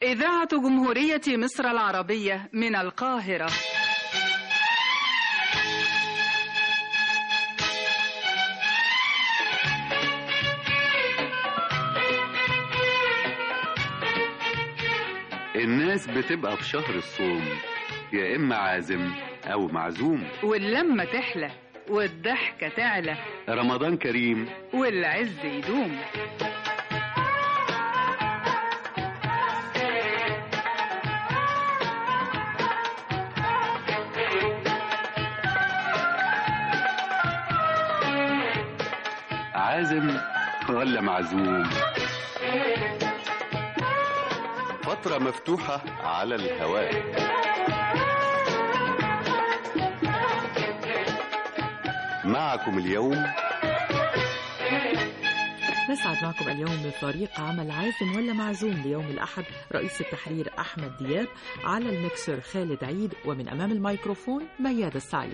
إذاعة جمهورية مصر العربية من القاهرة الناس بتبقى في شهر الصوم يا إما عازم أو معزوم واللمة تحلى والضحكة تعلى رمضان كريم والعز يدوم عازم ولا معزوم فترة مفتوحة على الهواء معكم اليوم نسعد معكم اليوم بفريق عمل عازم ولا معزوم ليوم الأحد رئيس التحرير أحمد دياب على المكسر خالد عيد ومن أمام الميكروفون مياد السعيد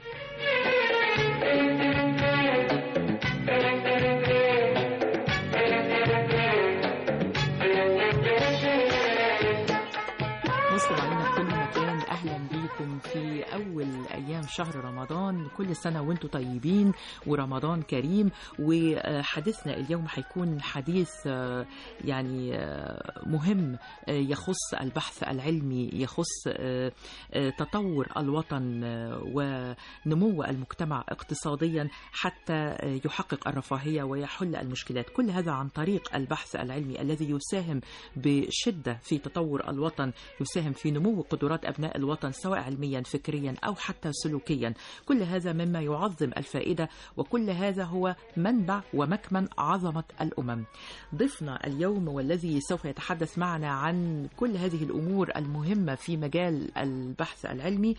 مستمعينا في كل مكان اهلا بيكم في اول ايام شهر رمضان كل سنه وانتم طيبين ورمضان كريم وحديثنا اليوم هيكون حديث آه، يعني آه، مهم آه، يخص البحث العلمي يخص آه، آه، تطور الوطن آه، ونمو المجتمع اقتصاديا حتى آه، يحقق الرفاهيه ويحل المشكلات كل هذا عن طريق البحث العلمي الذي يساهم بشده في تطور الوطن يساهم في نمو قدرات أبناء الوطن سواء علميا فكريا أو حتى سلوكيا كل هذا مما يعظم الفائدة وكل هذا هو منبع ومكمن عظمة الأمم ضيفنا اليوم والذي سوف يتحدث معنا عن كل هذه الأمور المهمة في مجال البحث العلمي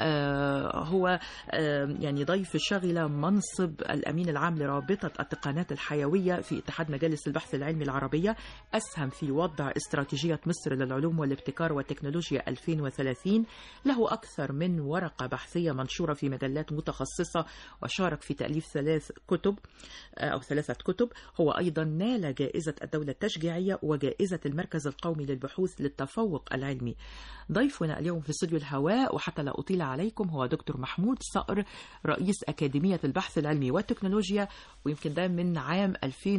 آه، هو آه، يعني ضيف شغل منصب الأمين العام لرابطة التقنيات الحيوية في اتحاد مجالس البحث العلمي العربية أسهم في وضع استراتيجية مصر للعلوم والابتكار والتكنولوجيا 2030 له أكثر من ورقة بحثية منشورة في مجلات متخصصة وشارك في تأليف ثلاث كتب آه، أو ثلاثة كتب هو أيضا نال جائزة الدولة التشجيعية وجائزة المركز القومي للبحوث للتفوق العلمي ضيفنا اليوم في استوديو الهواء وحتى لا أطيل عليكم هو دكتور محمود صقر رئيس أكاديمية البحث العلمي والتكنولوجيا ويمكن ده من عام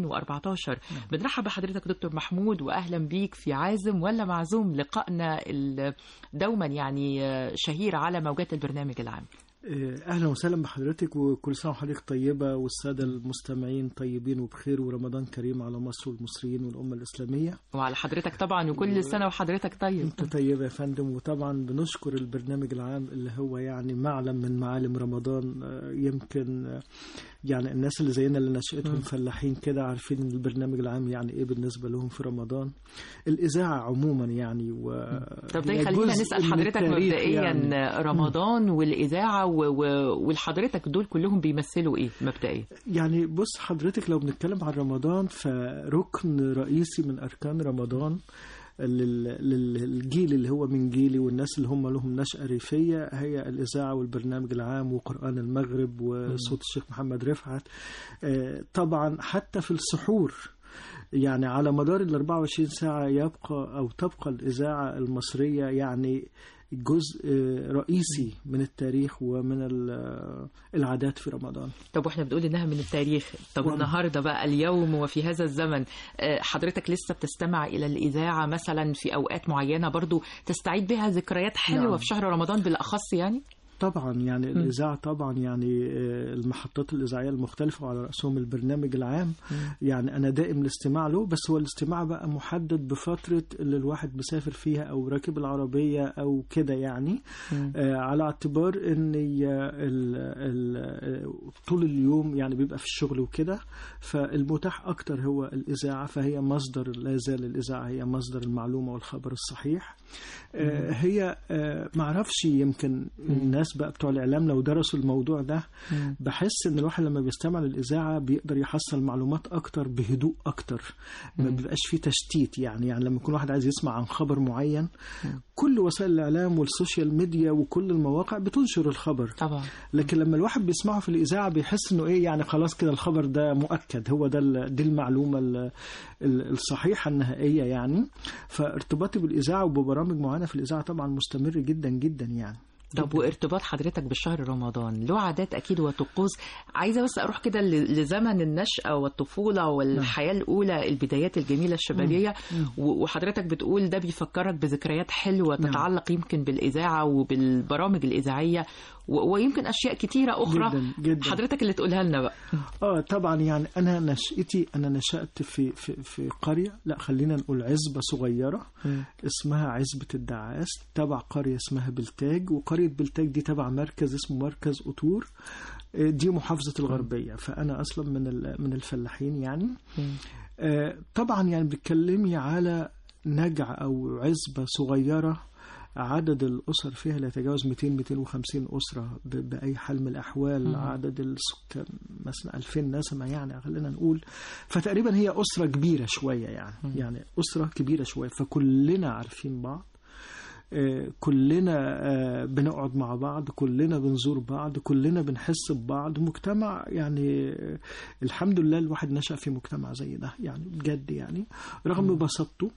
2014 بنرحب بحضرتك دكتور محمود وأهلا بيك في عازم ولا معزوم لقائنا ال- دوما يعني آه، شهير على موجات البرنامج العام اهلا وسهلا بحضرتك وكل سنه وحضرتك طيبه والساده المستمعين طيبين وبخير ورمضان كريم على مصر والمصريين والامه الاسلاميه وعلى حضرتك طبعا وكل سنة وحضرتك طيب انت طيبه يا فندم وطبعا بنشكر البرنامج العام اللي هو يعني معلم من معالم رمضان آه، يمكن آه، يعني الناس اللي زينا اللي نشأتهم مم. فلاحين كده عارفين إن البرنامج العام يعني ايه بالنسبه لهم في رمضان الاذاعه عموما يعني و طب ده هي يخلينا جزء نسأل من حضرتك التاريخ مبدئيا يعني. رمضان والإذاعة و... و... والحضرتك دول كلهم بيمثلوا إيه مبدئيا يعني بص حضرتك لو بنتكلم عن رمضان فركن رئيسي من أركان رمضان لل- لل- للجيل اللي هو من جيلي والناس اللي هم لهم نشأة ريفية هي الإذاعة والبرنامج العام وقرآن المغرب وصوت الشيخ محمد رفعت آه، طبعا حتى في السحور يعني على مدار ال 24 ساعة يبقى أو تبقى الإذاعة المصرية يعني جزء آه، رئيسي من التاريخ ومن ال- العادات في رمضان طب واحنا بنقول انها من التاريخ طب وأنا- النهارده بقى اليوم وفي هذا الزمن آه، حضرتك لسه بتستمع الى الاذاعه مثلا في اوقات معينه برضو تستعيد بها ذكريات حلوه نعم. في شهر رمضان بالاخص يعني طبعا يعني الإذاعة طبعا يعني آه، المحطات الإذاعية المختلفة وعلى رأسهم البرنامج العام يعني أنا دائم الاستماع له بس هو الاستماع بقى محدد بفترة اللي الواحد مسافر فيها أو راكب العربية أو كده يعني آه، على اعتبار ان ي- ال- ال- طول اليوم يعني بيبقى في الشغل وكده فالمتاح اكتر هو الاذاعه فهي مصدر لا زال الاذاعه هي مصدر المعلومه والخبر الصحيح آه، هي آه، معرفش يمكن الناس الناس بقى بتوع الاعلام لو درسوا الموضوع ده مم. بحس ان الواحد لما بيستمع للاذاعه بيقدر يحصل معلومات اكتر بهدوء اكتر ما مم. بيبقاش فيه تشتيت يعني يعني لما يكون واحد عايز يسمع عن خبر معين كل وسائل الاعلام والسوشيال ميديا وكل المواقع بتنشر الخبر طبعا لكن لما الواحد بيسمعه في الاذاعه بيحس انه ايه يعني خلاص كده الخبر ده مؤكد هو ده ال- دي المعلومه ال- ال- الصحيحه النهائيه يعني فارتباطي بالاذاعه وببرامج معينه في الاذاعه طبعا مستمر جدا جدا يعني طب وارتباط حضرتك بشهر رمضان له عادات اكيد وطقوس عايزه بس اروح كده ل- لزمن النشأه والطفوله والحياه الاولى البدايات الجميله الشبابيه و- وحضرتك بتقول ده بيفكرك بذكريات حلوه نعم. تتعلق يمكن بالاذاعه وبالبرامج الاذاعيه و- ويمكن اشياء كتيره اخرى جدا جدا حضرتك اللي تقولها لنا بقى اه طبعا يعني انا نشأتي انا نشأت في في في قريه لا خلينا نقول عزبه صغيره اسمها عزبه الدعاس تبع قريه اسمها بلتاج وقريه بلتاج دي تبع مركز اسمه مركز قطور آه، دي محافظه الغربيه فانا اصلا من ال- من الفلاحين يعني آه، طبعا يعني بتكلمي على نجع او عزبه صغيره عدد الاسر فيها لا يتجاوز 200 250 اسره ب- باي حال من الاحوال مم. عدد السكان مثلا 2000 نسمه يعني خلينا نقول فتقريبا هي اسره كبيره شويه يعني مم. يعني اسره كبيره شويه فكلنا عارفين بعض آه، كلنا آه، بنقعد مع بعض كلنا بنزور بعض كلنا بنحس ببعض مجتمع يعني آه، الحمد لله الواحد نشأ في مجتمع زي ده يعني بجد يعني رغم بساطته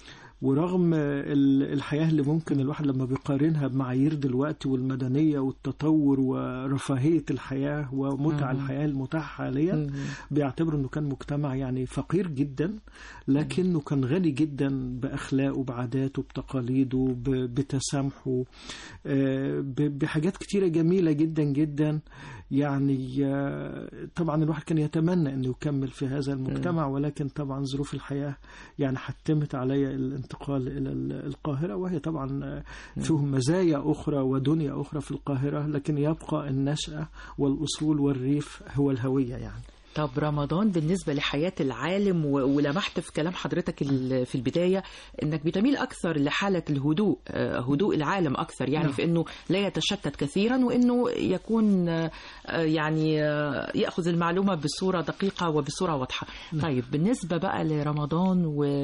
ورغم ال- الحياة اللي ممكن الواحد لما بيقارنها بمعايير دلوقتي والمدنية والتطور ورفاهية الحياة ومتع مم. الحياة المتاحة حاليا مم. بيعتبر انه كان مجتمع يعني فقير جدا لكنه كان غني جدا باخلاقه بعاداته بتقاليده ب- بتسامحه آه، ب- بحاجات كتيره جميله جدا جدا يعني آه، طبعا الواحد كان يتمنى انه يكمل في هذا المجتمع ولكن طبعا ظروف الحياه يعني حتمت علي الانتقال الى ال- القاهره وهي طبعا آه، فيهم مزايا اخرى ودنيا اخرى في القاهره لكن يبقى النشاه والاصول والريف هو الهويه يعني طب رمضان بالنسبة لحياة العالم و- ولمحت في كلام حضرتك ال- في البداية انك بتميل اكثر لحالة الهدوء آه، هدوء العالم اكثر يعني نعم. في انه لا يتشتت كثيرا وانه يكون آه، آه، يعني آه، ياخذ المعلومة بصورة دقيقة وبصورة واضحة طيب بالنسبة بقى لرمضان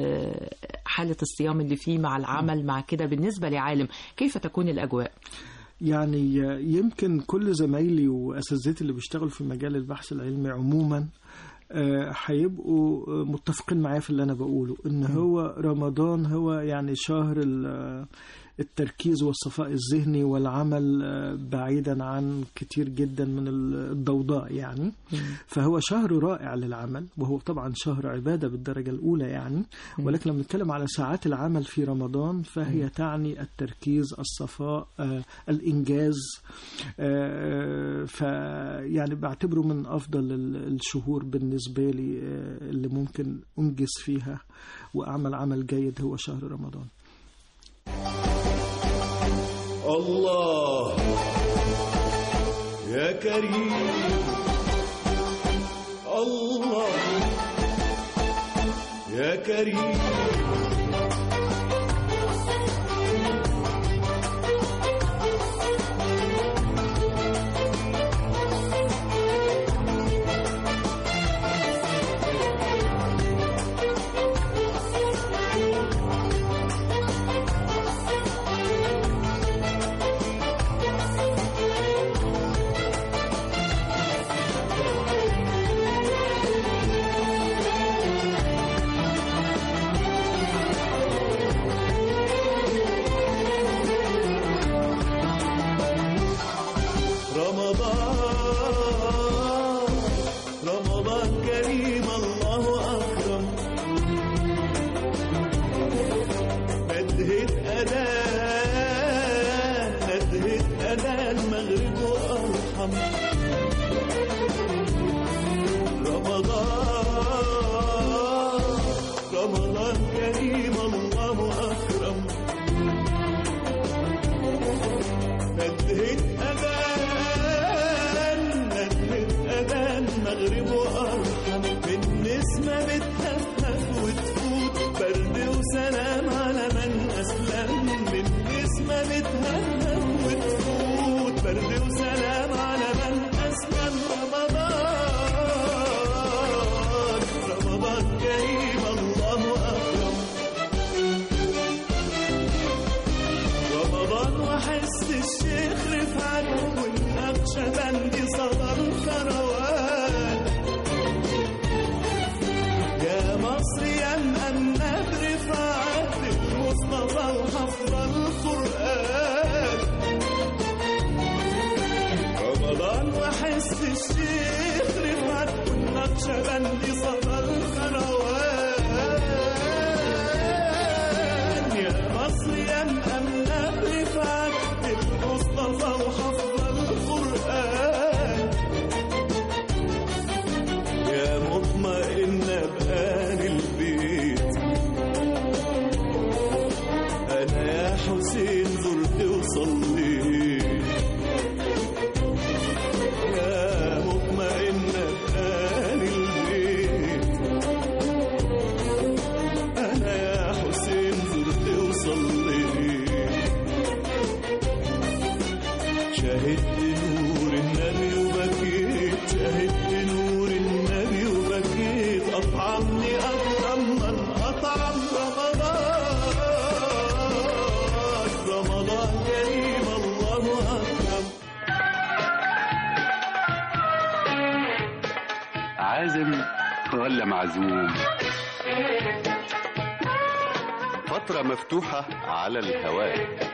وحالة الصيام اللي فيه مع العمل مع كده بالنسبة لعالم كيف تكون الاجواء؟ يعني يمكن كل زمايلي واساتذتي اللي بيشتغلوا في مجال البحث العلمي عموما آه، هيبقوا آه، متفقين معايا في اللي انا بقوله ان هو رمضان هو يعني شهر ال- التركيز والصفاء الذهني والعمل آه، بعيدا عن كتير جدا من الضوضاء يعني فهو شهر رائع للعمل وهو طبعا شهر عبادة بالدرجة الأولى يعني ولكن لما نتكلم على ساعات العمل في رمضان فهي تعني التركيز الصفاء آه، الإنجاز آه، فيعني بعتبره من أفضل ال- الشهور بالنسبة لي آه، اللي ممكن أنجز فيها وأعمل عمل جيد هو شهر رمضان الله يا كريم الله يا كريم النقشبندي صدى الكروان يا مصر يا مأمنة برفعت المصطفى وحفظ القرآن رمضان وحس الشيخ رفعت والنقشبندي صدى الكروان يا مصر يا مأمنة برفعت المصطفى وحفظ القرآن يا مطمئنة بآل البيت أنا يا حسين زرت وصليت يا مطمئنة بآل البيت أنا يا حسين زرت وصليت شهدت نور النبي وبكيت شهدت نور النبي وبكيت أطعمني أكرم من أطعم رمضان رمضان كريم الله أكرم عازم ولا معزوم فترة مفتوحة على الهواء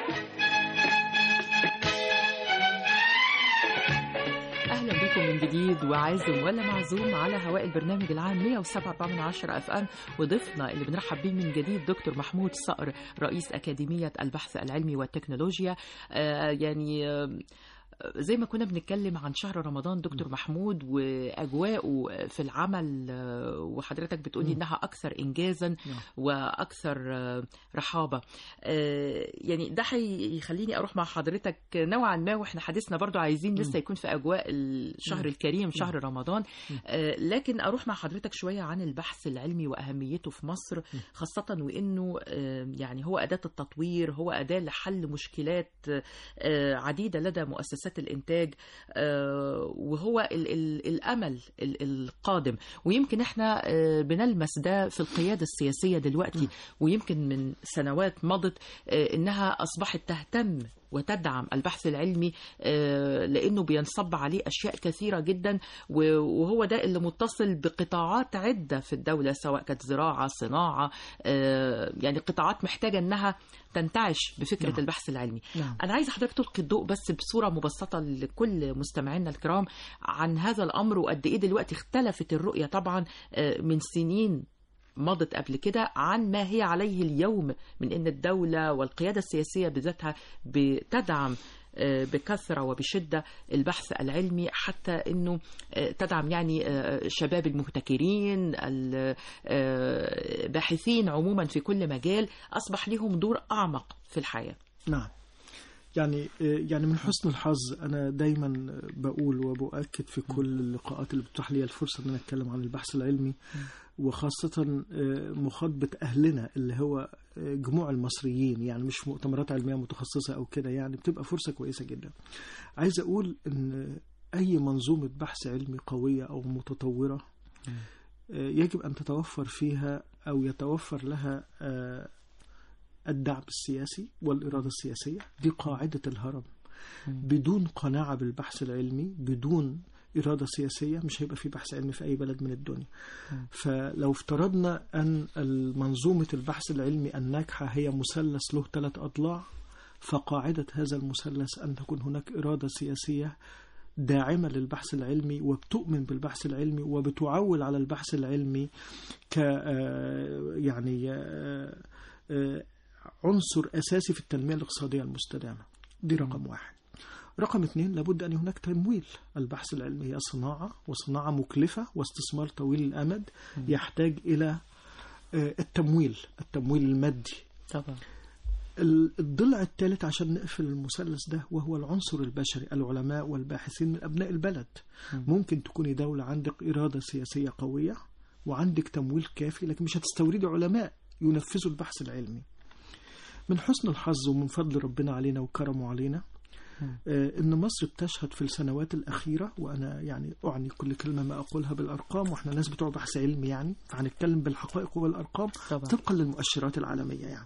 اهلا بكم من جديد وعازم ولا معزوم على هواء البرنامج العام 107.4 اف ام وضيفنا اللي بنرحب بيه من جديد دكتور محمود صقر رئيس اكاديميه البحث العلمي والتكنولوجيا آه يعني آه زي ما كنا بنتكلم عن شهر رمضان دكتور محمود واجواءه في العمل آه، وحضرتك بتقولي انها اكثر انجازا واكثر آه، رحابه آه، يعني ده هيخليني اروح مع حضرتك نوعا ما واحنا حديثنا برضو عايزين لسه يكون في اجواء الشهر الكريم شهر رمضان آه، لكن اروح مع حضرتك شويه عن البحث العلمي واهميته في مصر خاصه وانه آه، يعني هو اداه التطوير هو اداه لحل مشكلات آه، عديده لدى مؤسسات الانتاج آه، وهو ال- ال- الامل ال- القادم ويمكن احنا آه، بنلمس ده في القياده السياسيه دلوقتي ويمكن من سنوات مضت آه، انها اصبحت تهتم وتدعم البحث العلمي آه، لانه بينصب عليه اشياء كثيره جدا و- وهو ده اللي متصل بقطاعات عده في الدوله سواء كانت زراعه صناعه آه، يعني قطاعات محتاجه انها تنتعش بفكره نعم. البحث العلمي نعم. انا عايزه حضرتك تلقي الضوء بس بصوره مبسطه لكل مستمعينا الكرام عن هذا الامر وقد ايه دلوقتي اختلفت الرؤيه طبعا آه، من سنين مضت قبل كده عن ما هي عليه اليوم من ان الدوله والقياده السياسيه بذاتها بتدعم آه، بكثره وبشده البحث العلمي حتى انه آه، تدعم يعني آه، شباب المبتكرين الباحثين عموما في كل مجال اصبح لهم دور اعمق في الحياه نعم يعني يعني من حسن الحظ انا دايما بقول وبؤكد في كل اللقاءات اللي بتتاح لي الفرصه ان انا اتكلم عن البحث العلمي وخاصه مخاطبه اهلنا اللي هو جموع المصريين يعني مش مؤتمرات علميه متخصصه او كده يعني بتبقى فرصه كويسه جدا عايز اقول ان اي منظومه بحث علمي قويه او متطوره يجب ان تتوفر فيها او يتوفر لها آه، الدعم السياسي والإرادة السياسية دي قاعدة الهرم بدون قناعة بالبحث العلمي بدون إرادة سياسية مش هيبقى في بحث علمي في أي بلد من الدنيا فلو افترضنا أن منظومة البحث العلمي الناجحة هي مثلث له ثلاث أضلاع فقاعدة هذا المثلث أن تكون هناك إرادة سياسية داعمة للبحث العلمي وبتؤمن بالبحث العلمي وبتعول على البحث العلمي ك آه، يعني آه، آه، عنصر أساسي في التنمية الاقتصادية المستدامة دي رقم واحد رقم اثنين لابد أن هناك تمويل البحث العلمي هي صناعة وصناعة مكلفة واستثمار طويل الأمد يحتاج إلى آه، التمويل التمويل المادي طبعا ال- الضلع الثالث عشان نقفل المثلث ده وهو العنصر البشري العلماء والباحثين من أبناء البلد ممكن تكوني دولة عندك إرادة سياسية قوية وعندك تمويل كافي لكن مش هتستوردي علماء ينفذوا البحث العلمي من حسن الحظ ومن فضل ربنا علينا وكرمه علينا آه، إن مصر بتشهد في السنوات الأخيرة وأنا يعني أعني كل كلمة ما أقولها بالأرقام وإحنا ناس بتوع بحث علمي يعني فهنتكلم بالحقائق وبالأرقام طبعا. طبقا للمؤشرات العالمية يعني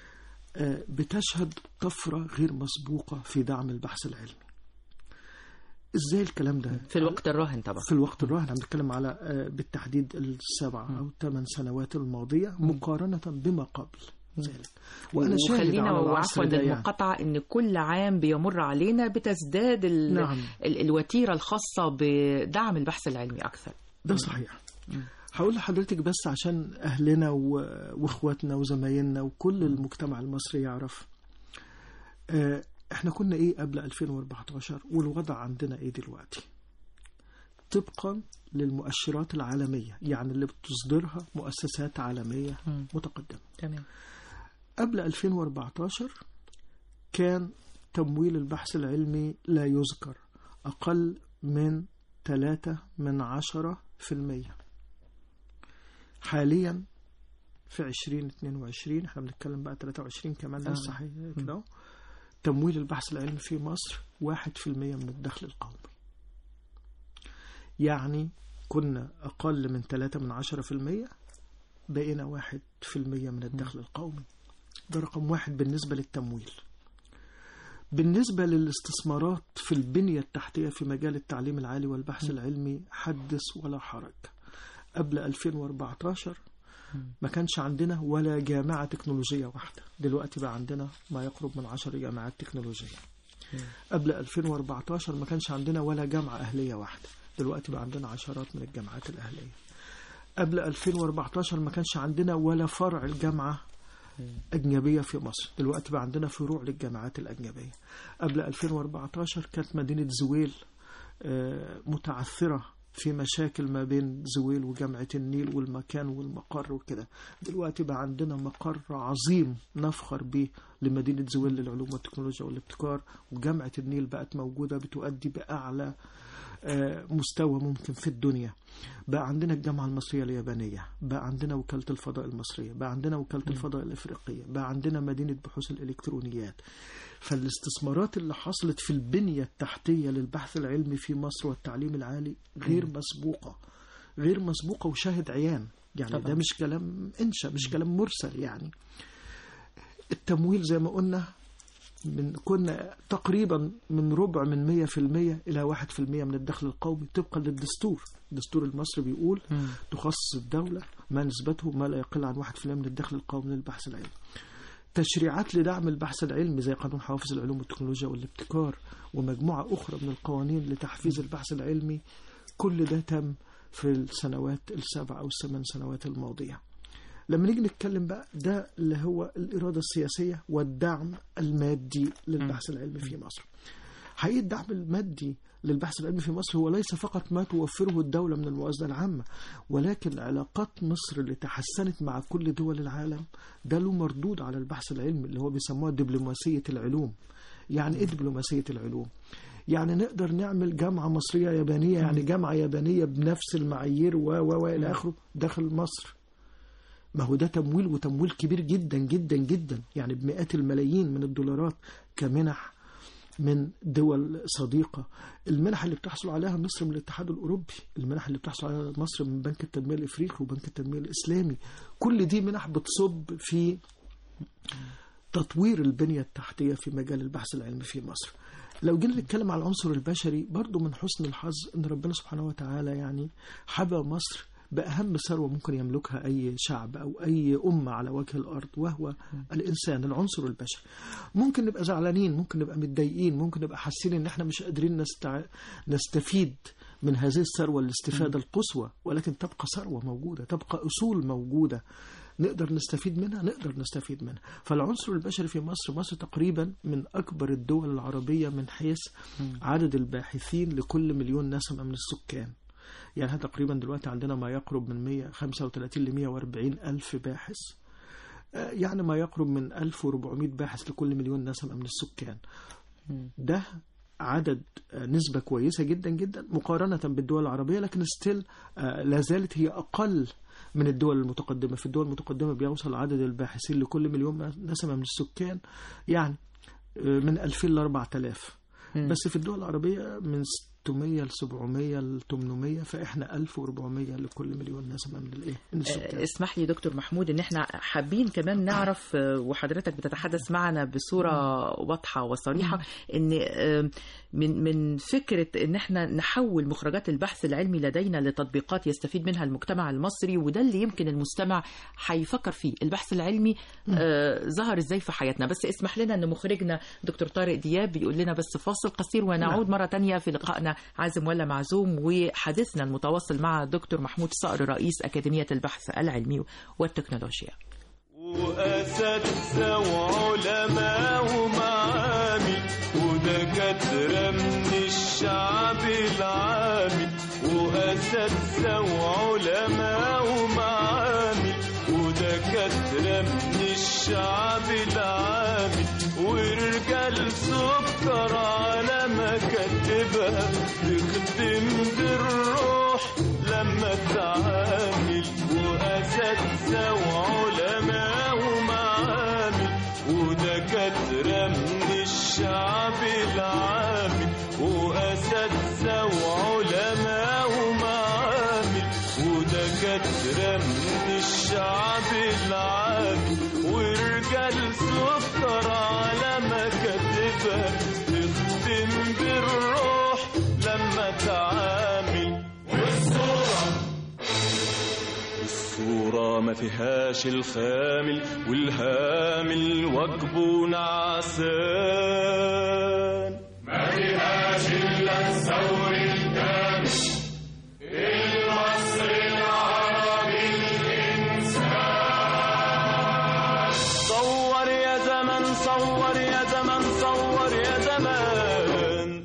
آه، بتشهد طفرة غير مسبوقة في دعم البحث العلمي ازاي الكلام ده في الوقت الراهن طبعا في الوقت الراهن احنا بنتكلم على آه، بالتحديد السبع او ثمان سنوات الماضيه مقارنه بما قبل ذلك وانا شاهد وخلينا على العصر وعفوا ده يعني. للمقاطعة ان كل عام بيمر علينا بتزداد ال... نعم. ال... الوتيرة الخاصة بدعم البحث العلمي اكثر ده صحيح هقول لحضرتك بس عشان اهلنا و- واخواتنا وزمايلنا وكل المجتمع المصري يعرف آه، احنا كنا ايه قبل 2014 والوضع عندنا ايه دلوقتي طبقا للمؤشرات العالمية يعني اللي بتصدرها مؤسسات عالمية مم. متقدمة تمام قبل 2014 كان تمويل البحث العلمي لا يذكر أقل من 3 من عشرة في المية حاليا في 2022 احنا بنتكلم بقى 23 كمان آه. لسه صحيح كده أهو. تمويل البحث العلمي في مصر 1% من الدخل القومي يعني كنا أقل من 3 من عشرة في المية بقينا واحد في المية من الدخل القومي ده رقم واحد بالنسبة للتمويل بالنسبة للاستثمارات في البنية التحتية في مجال التعليم العالي والبحث العلمي حدث ولا حرج قبل 2014 ما كانش عندنا ولا جامعة تكنولوجية واحدة دلوقتي بقى عندنا ما يقرب من عشر جامعات تكنولوجية قبل 2014 ما كانش عندنا ولا جامعة أهلية واحدة دلوقتي بقى عندنا عشرات من الجامعات الأهلية قبل 2014 ما كانش عندنا ولا فرع الجامعة أجنبية في مصر دلوقتي بقى عندنا فروع للجامعات الأجنبية قبل 2014 كانت مدينة زويل آه، متعثرة في مشاكل ما بين زويل وجامعة النيل والمكان والمقر وكده دلوقتي بقى عندنا مقر عظيم نفخر به لمدينة زويل للعلوم والتكنولوجيا والابتكار وجامعة النيل بقت موجودة بتؤدي بأعلى آه، مستوى ممكن في الدنيا بقى عندنا الجامعة المصرية اليابانية بقى عندنا وكالة الفضاء المصرية بقى عندنا وكالة الفضاء الإفريقية بقى عندنا مدينة بحوث الإلكترونيات فالاستثمارات اللي حصلت في البنية التحتية للبحث العلمي في مصر والتعليم العالي غير مسبوقة غير مسبوقة وشاهد عيان يعني طبعا. ده مش كلام انشا مش كلام مرسل يعني التمويل زي ما قلنا من كنا تقريبا من ربع من مية في المية إلى واحد في المية من الدخل القومي طبقا للدستور الدستور المصري بيقول مم. تخصص الدولة ما نسبته ما لا يقل عن واحد في المية من الدخل القومي للبحث العلمي تشريعات لدعم البحث العلمي زي قانون حوافز العلوم والتكنولوجيا والابتكار ومجموعة أخرى من القوانين لتحفيز البحث العلمي كل ده تم في السنوات السبع أو الثمان سنوات الماضية لما نيجي نتكلم بقى ده اللي هو الإرادة السياسية والدعم المادي للبحث العلمي في مصر حقيقة الدعم المادي للبحث العلمي في مصر هو ليس فقط ما توفره الدولة من الموازنة العامة ولكن علاقات مصر اللي تحسنت مع كل دول العالم ده له مردود على البحث العلمي اللي هو بيسموها دبلوماسية العلوم يعني ايه دبلوماسية العلوم؟ يعني نقدر نعمل جامعة مصرية يابانية يعني جامعة يابانية بنفس المعايير و و و إلى آخره داخل مصر ما هو ده تمويل وتمويل كبير جدا جدا جدا يعني بمئات الملايين من الدولارات كمنح من دول صديقة المنح اللي بتحصل عليها مصر من الاتحاد الأوروبي المنح اللي بتحصل عليها مصر من بنك التنمية الإفريقي وبنك التنمية الإسلامي كل دي منح بتصب في تطوير البنية التحتية في مجال البحث العلمي في مصر لو جينا نتكلم على العنصر البشري برضو من حسن الحظ ان ربنا سبحانه وتعالى يعني حبى مصر بأهم ثروة ممكن يملكها أي شعب أو أي أمة على وجه الأرض وهو الإنسان العنصر البشري ممكن نبقى زعلانين ممكن نبقى متضايقين ممكن نبقى حاسين إن إحنا مش قادرين نستع... نستفيد من هذه الثروة الاستفادة القصوى ولكن تبقى ثروة موجودة تبقى أصول موجودة نقدر نستفيد منها نقدر نستفيد منها فالعنصر البشري في مصر مصر تقريبا من أكبر الدول العربية من حيث عدد الباحثين لكل مليون نسمة من السكان يعني احنا تقريبا دلوقتي عندنا ما يقرب من 135 ل 140 ألف باحث آه، يعني ما يقرب من 1400 باحث لكل مليون نسمة من السكان ده عدد آه، نسبة كويسة جدا جدا مقارنة بالدول العربية لكن ستيل لا زالت هي أقل من الدول المتقدمة في الدول المتقدمة بيوصل عدد الباحثين لكل مليون نسمة من السكان يعني آه، من 2000 ل 4000 بس في الدول العربية من 600 ل 700 ل 800 فاحنا 1400 لكل مليون نسمه من الايه من السكان اسمح لي دكتور محمود ان احنا حابين كمان نعرف آه، وحضرتك بتتحدث معنا بصوره واضحه وصريحه ان آه، من من فكره ان احنا نحول مخرجات البحث العلمي لدينا لتطبيقات يستفيد منها المجتمع المصري وده اللي يمكن المستمع هيفكر فيه البحث العلمي آه، ظهر ازاي في حياتنا بس اسمح لنا ان مخرجنا دكتور طارق دياب بيقول لنا بس فاصل قصير ونعود مره تانية في لقائنا عازم ولا معزوم وحديثنا المتواصل مع دكتور محمود صقر رئيس اكاديميه البحث العلمي والتكنولوجيا وأساتذة وعلماء ومعامل ودكاترة من الشعب العامل وأساتذة وعلماء ومعامل ودكاترة من الشعب العامل ورجال سكر على مكاتبها تخدم بالروح لما تعامل وأساتذة وعلماء ومعامل ودكاترة من الشعب العامل وأساتذة وعلماء ومعامل ودكاترة من الشعب العامل ورجال سكر على مكاتبها تخدم بالروح لما تعامل الصورة ما فيهاش الخامل والهامل واجبه نعسان ما فيهاش إلا الثور الكامل المصري العربي الإنسان صور يا زمن صور يا زمن صور يا زمان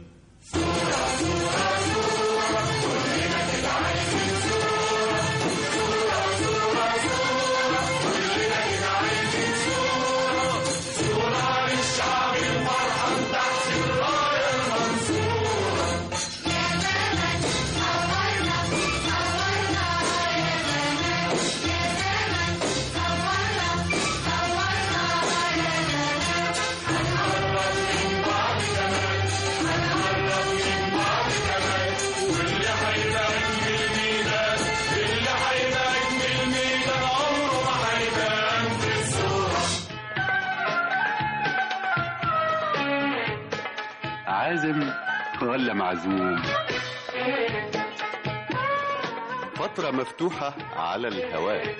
عازم ولا معزوم فترة مفتوحة على الهواء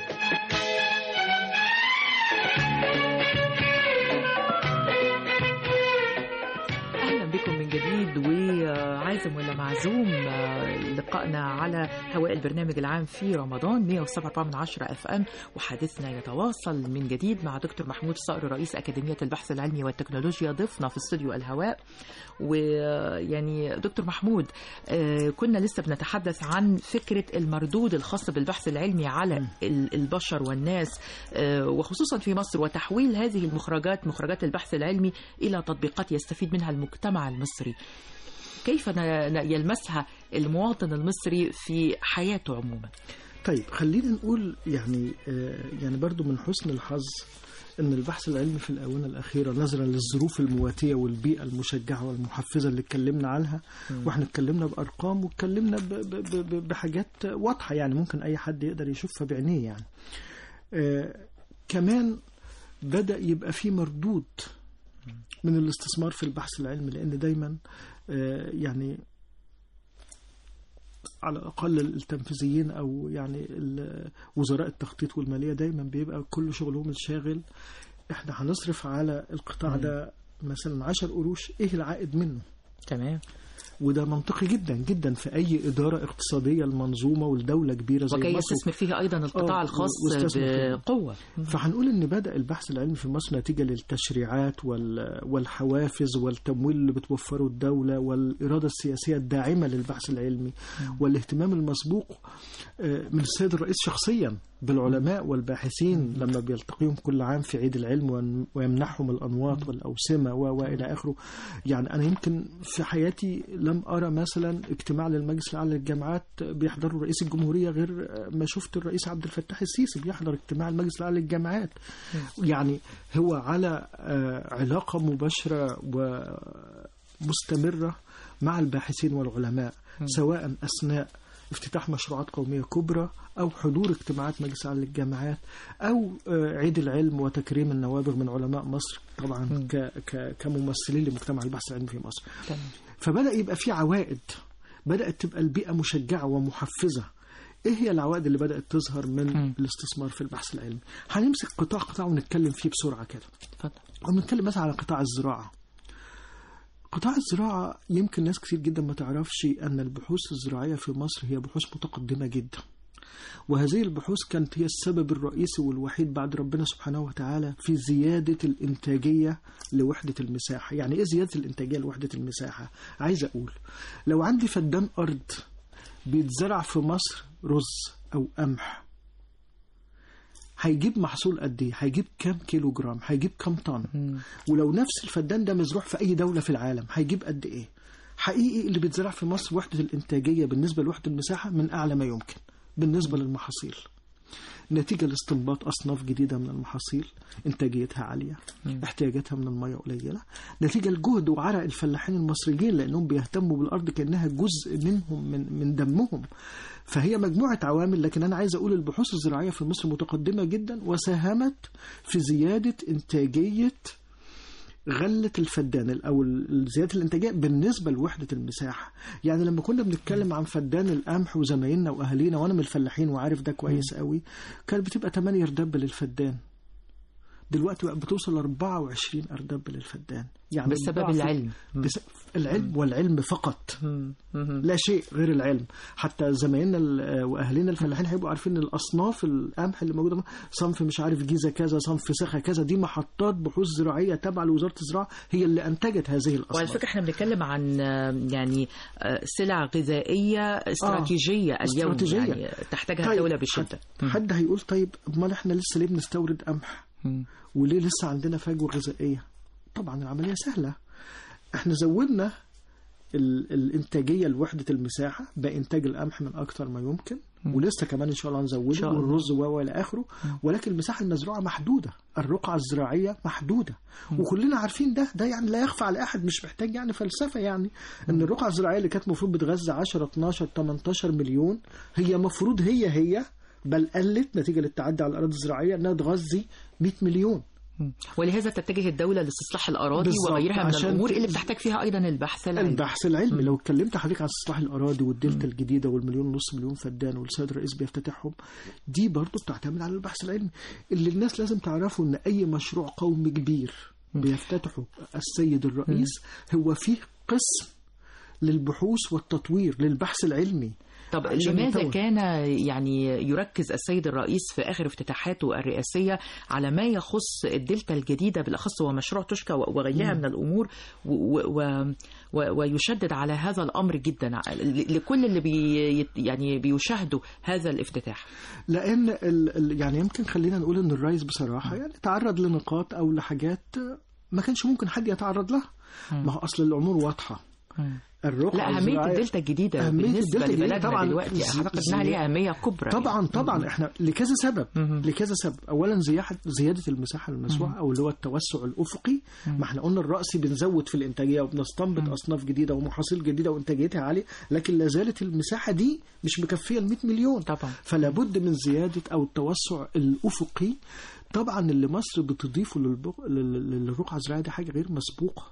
اهلا بكم من جديد وعازم ولا معزوم آه، لقائنا على هواء البرنامج العام في رمضان 107.4 من عشرة اف ام وحديثنا يتواصل من جديد مع دكتور محمود صقر رئيس اكاديميه البحث العلمي والتكنولوجيا ضيفنا في استوديو الهواء ويعني دكتور محمود آه، كنا لسه بنتحدث عن فكره المردود الخاص بالبحث العلمي على ال- البشر والناس آه، وخصوصا في مصر وتحويل هذه المخرجات مخرجات البحث العلمي الى تطبيقات يستفيد منها المجتمع المصري كيف ن- ن- يلمسها المواطن المصري في حياته عموما طيب خلينا نقول يعني آه، يعني برضو من حسن الحظ ان البحث العلمي في الاونه الاخيره نظرا للظروف المواتيه والبيئه المشجعه والمحفزه اللي اتكلمنا عنها واحنا اتكلمنا بارقام واتكلمنا ب- ب- ب- ب- بحاجات واضحه يعني ممكن اي حد يقدر يشوفها بعينيه يعني آه كمان بدا يبقى في مردود من الاستثمار في البحث العلمي لان دايما آه يعني على الاقل التنفيذيين او يعني ال- وزراء التخطيط والماليه دايما بيبقى كل شغلهم الشاغل احنا هنصرف على القطاع ده مثلا 10 قروش ايه العائد منه تمام وده منطقي جدا جدا في اي اداره اقتصاديه المنظومه والدوله كبيره زي وكي مصر يستثمر فيه ايضا القطاع آه، الخاص واستثمر فيه. بقوه فهنقول ان بدا البحث العلمي في مصر نتيجه للتشريعات وال- والحوافز والتمويل اللي بتوفره الدوله والاراده السياسيه الداعمه للبحث العلمي والاهتمام المسبوق آه، من السيد الرئيس شخصيا بالعلماء والباحثين لما بيلتقيهم كل عام في عيد العلم وين- ويمنحهم الانواط والاوسمه و- والى اخره يعني انا يمكن في حياتي لم ارى مثلا اجتماع للمجلس الاعلى للجامعات بيحضره رئيس الجمهوريه غير ما شفت الرئيس عبد الفتاح السيسي بيحضر اجتماع المجلس الاعلى للجامعات يعني هو على آه، علاقه مباشره و مستمرة مع الباحثين والعلماء سواء أثناء افتتاح مشروعات قومية كبرى أو حضور اجتماعات مجلس أعلى للجامعات أو آه، عيد العلم وتكريم النوابغ من علماء مصر طبعا ك ك كممثلين لمجتمع البحث العلمي في مصر تمام. فبدأ يبقى في عوائد بدأت تبقى البيئة مشجعة ومحفزة ايه هي العوائد اللي بدأت تظهر من مم. الاستثمار في البحث العلمي هنمسك قطاع قطاع ونتكلم فيه بسرعة كده اتفضل ونتكلم مثلا على قطاع الزراعة قطاع الزراعة يمكن ناس كتير جدا ما تعرفش أن البحوث الزراعية في مصر هي بحوث متقدمة جدا وهذه البحوث كانت هي السبب الرئيسي والوحيد بعد ربنا سبحانه وتعالى في زيادة الإنتاجية لوحدة المساحة يعني إيه زيادة الإنتاجية لوحدة المساحة عايز أقول لو عندي فدان أرض بيتزرع في مصر رز أو قمح هيجيب محصول قد ايه هيجيب كام كيلو جرام هيجيب كام طن ولو نفس الفدان ده مزروع في اي دوله في العالم هيجيب قد ايه حقيقي اللي بيتزرع في مصر وحده الانتاجيه بالنسبه لوحده المساحه من اعلى ما يمكن بالنسبه للمحاصيل نتيجة لاستنباط أصناف جديدة من المحاصيل إنتاجيتها عالية احتياجاتها من المياه قليلة نتيجة لجهد وعرق الفلاحين المصريين لأنهم بيهتموا بالأرض كأنها جزء منهم من, من دمهم فهي مجموعة عوامل لكن أنا عايز أقول البحوث الزراعية في مصر متقدمة جدا وساهمت في زيادة إنتاجية غلة الفدان أو زيادة الإنتاجية بالنسبة لوحدة المساحة يعني لما كنا بنتكلم عن فدان القمح وزمايلنا وأهالينا وأنا من الفلاحين وعارف ده كويس قوي كانت بتبقى 8 أردب للفدان دلوقتي بقى بتوصل 24 أردب للفدان يعني بسبب الضعف- العلم. بس العلم والعلم فقط مم. مم. لا شيء غير العلم حتى زمايلنا ال- واهالينا الفلاحين هيبقوا عارفين ان الاصناف القمح اللي موجوده صنف مش عارف جيزه كذا صنف سخا كذا دي محطات بحوث زراعيه تابعه لوزاره الزراعه هي اللي انتجت هذه وعلى الاصناف فكرة احنا بنتكلم عن آه، يعني آه، سلع غذائية استراتيجية اليوم استراتيجية. يعني تحتاجها الدولة بشدة حد, حد هيقول طيب امال احنا لسه ليه بنستورد قمح مم. وليه لسه عندنا فجوه غذائيه طبعا العمليه سهله احنا زودنا ال- الانتاجيه لوحده المساحه بانتاج القمح من اكثر ما يمكن ولسه كمان ان شاء الله هنزوده شاء الله. والرز و و الى اخره ولكن المساحه المزروعه محدوده الرقعه الزراعيه محدوده وكلنا عارفين ده ده يعني لا يخفى على احد مش محتاج يعني فلسفه يعني ان الرقعه الزراعيه اللي كانت المفروض بتغذى 10 12 18 مليون هي مفروض هي هي بل قلت نتيجه للتعدي على الاراضي الزراعيه انها تغذي 100 مليون مم. ولهذا تتجه الدولة لاستصلاح الأراضي بالظبط، وغيرها من عشان الأمور ت- اللي بتحتاج فيها أيضا البحث العلمي البحث العلمي لو اتكلمت حضرتك عن استصلاح الاراضي والدلتا الجديده والمليون ونص مليون فدان والسيد الرئيس بيفتتحهم دي برضو بتعتمد على البحث العلمي اللي الناس لازم تعرفه ان اي مشروع قومي كبير بيفتتحه السيد الرئيس هو فيه قسم للبحوث والتطوير للبحث العلمي طب عشان لماذا يطور. كان يعني يركز السيد الرئيس في آخر افتتاحاته الرئاسية على ما يخص الدلتا الجديدة بالأخص ومشروع توشكا وغيرها من الأمور و و و ويشدد على هذا الأمر جدا ل- لكل اللي بي يعني بيشاهدوا هذا الافتتاح لان ال ال يعني يمكن خلينا نقول ان الرئيس بصراحه يعني تعرض لنقاط او لحاجات ما كانش ممكن حد يتعرض لها ما هو اصل الامور واضحه الرقعة لا أهمية الزراعية- الدلتا الجديدة أهمية بالنسبة الدلتا الجديدة لبلدنا طبعاً دلوقتي زي- أعتقد إنها زي- ليها أهمية كبرى طبعا طبعا احنا لكذا سبب مهم. لكذا سبب اولا زياده زياده المساحه المزروعه او اللي هو التوسع الافقي ما احنا قلنا الراسي بنزود في الانتاجيه وبنستنبط اصناف جديده ومحاصيل جديده وانتاجيتها عاليه لكن لا زالت المساحه دي مش مكفيه ال 100 مليون طبعا. فلا بد من زياده او التوسع الافقي طبعا اللي مصر بتضيفه للبق... لل- للرقعه الزراعيه دي حاجه غير مسبوقه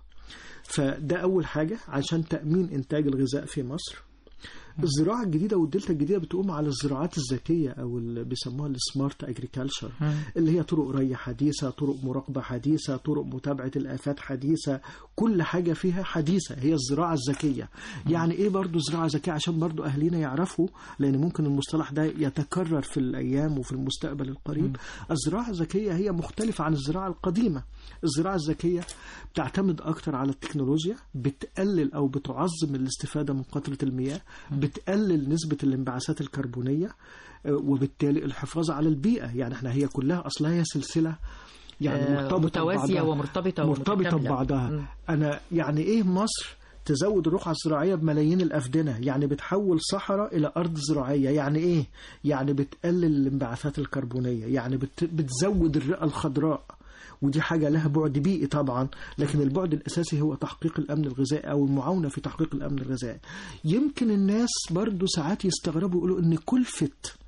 فده اول حاجه عشان تامين انتاج الغذاء في مصر الزراعة الجديدة والدلتا الجديدة بتقوم على الزراعات الذكية أو اللي بيسموها السمارت أجريكالشر اللي هي طرق ري حديثة طرق مراقبة حديثة طرق متابعة الآفات حديثة كل حاجة فيها حديثة هي الزراعة الذكية يعني إيه برضو زراعة ذكية عشان برضو أهلينا يعرفوا لأن ممكن المصطلح ده يتكرر في الأيام وفي المستقبل القريب الزراعة الذكية هي مختلفة عن الزراعة القديمة الزراعة الذكية بتعتمد أكتر على التكنولوجيا بتقلل أو بتعظم الاستفادة من قطرة المياه بتقلل نسبة الانبعاثات الكربونية آه، وبالتالي الحفاظ على البيئة يعني احنا هي كلها أصلها هي سلسلة يعني آه، مرتبطة متوازية ببعضها. ومرتبطة مرتبطة ومتكاملة. ببعضها مم. أنا يعني إيه مصر تزود الرقعة الزراعية بملايين الأفدنة يعني بتحول صحراء إلى أرض زراعية يعني إيه؟ يعني بتقلل الانبعاثات الكربونية يعني بت... بتزود الرئة الخضراء ودي حاجة لها بعد بيئي طبعا لكن البعد الأساسي هو تحقيق الأمن الغذائي أو المعاونة في تحقيق الأمن الغذائي يمكن الناس برضو ساعات يستغربوا يقولوا إن كلفة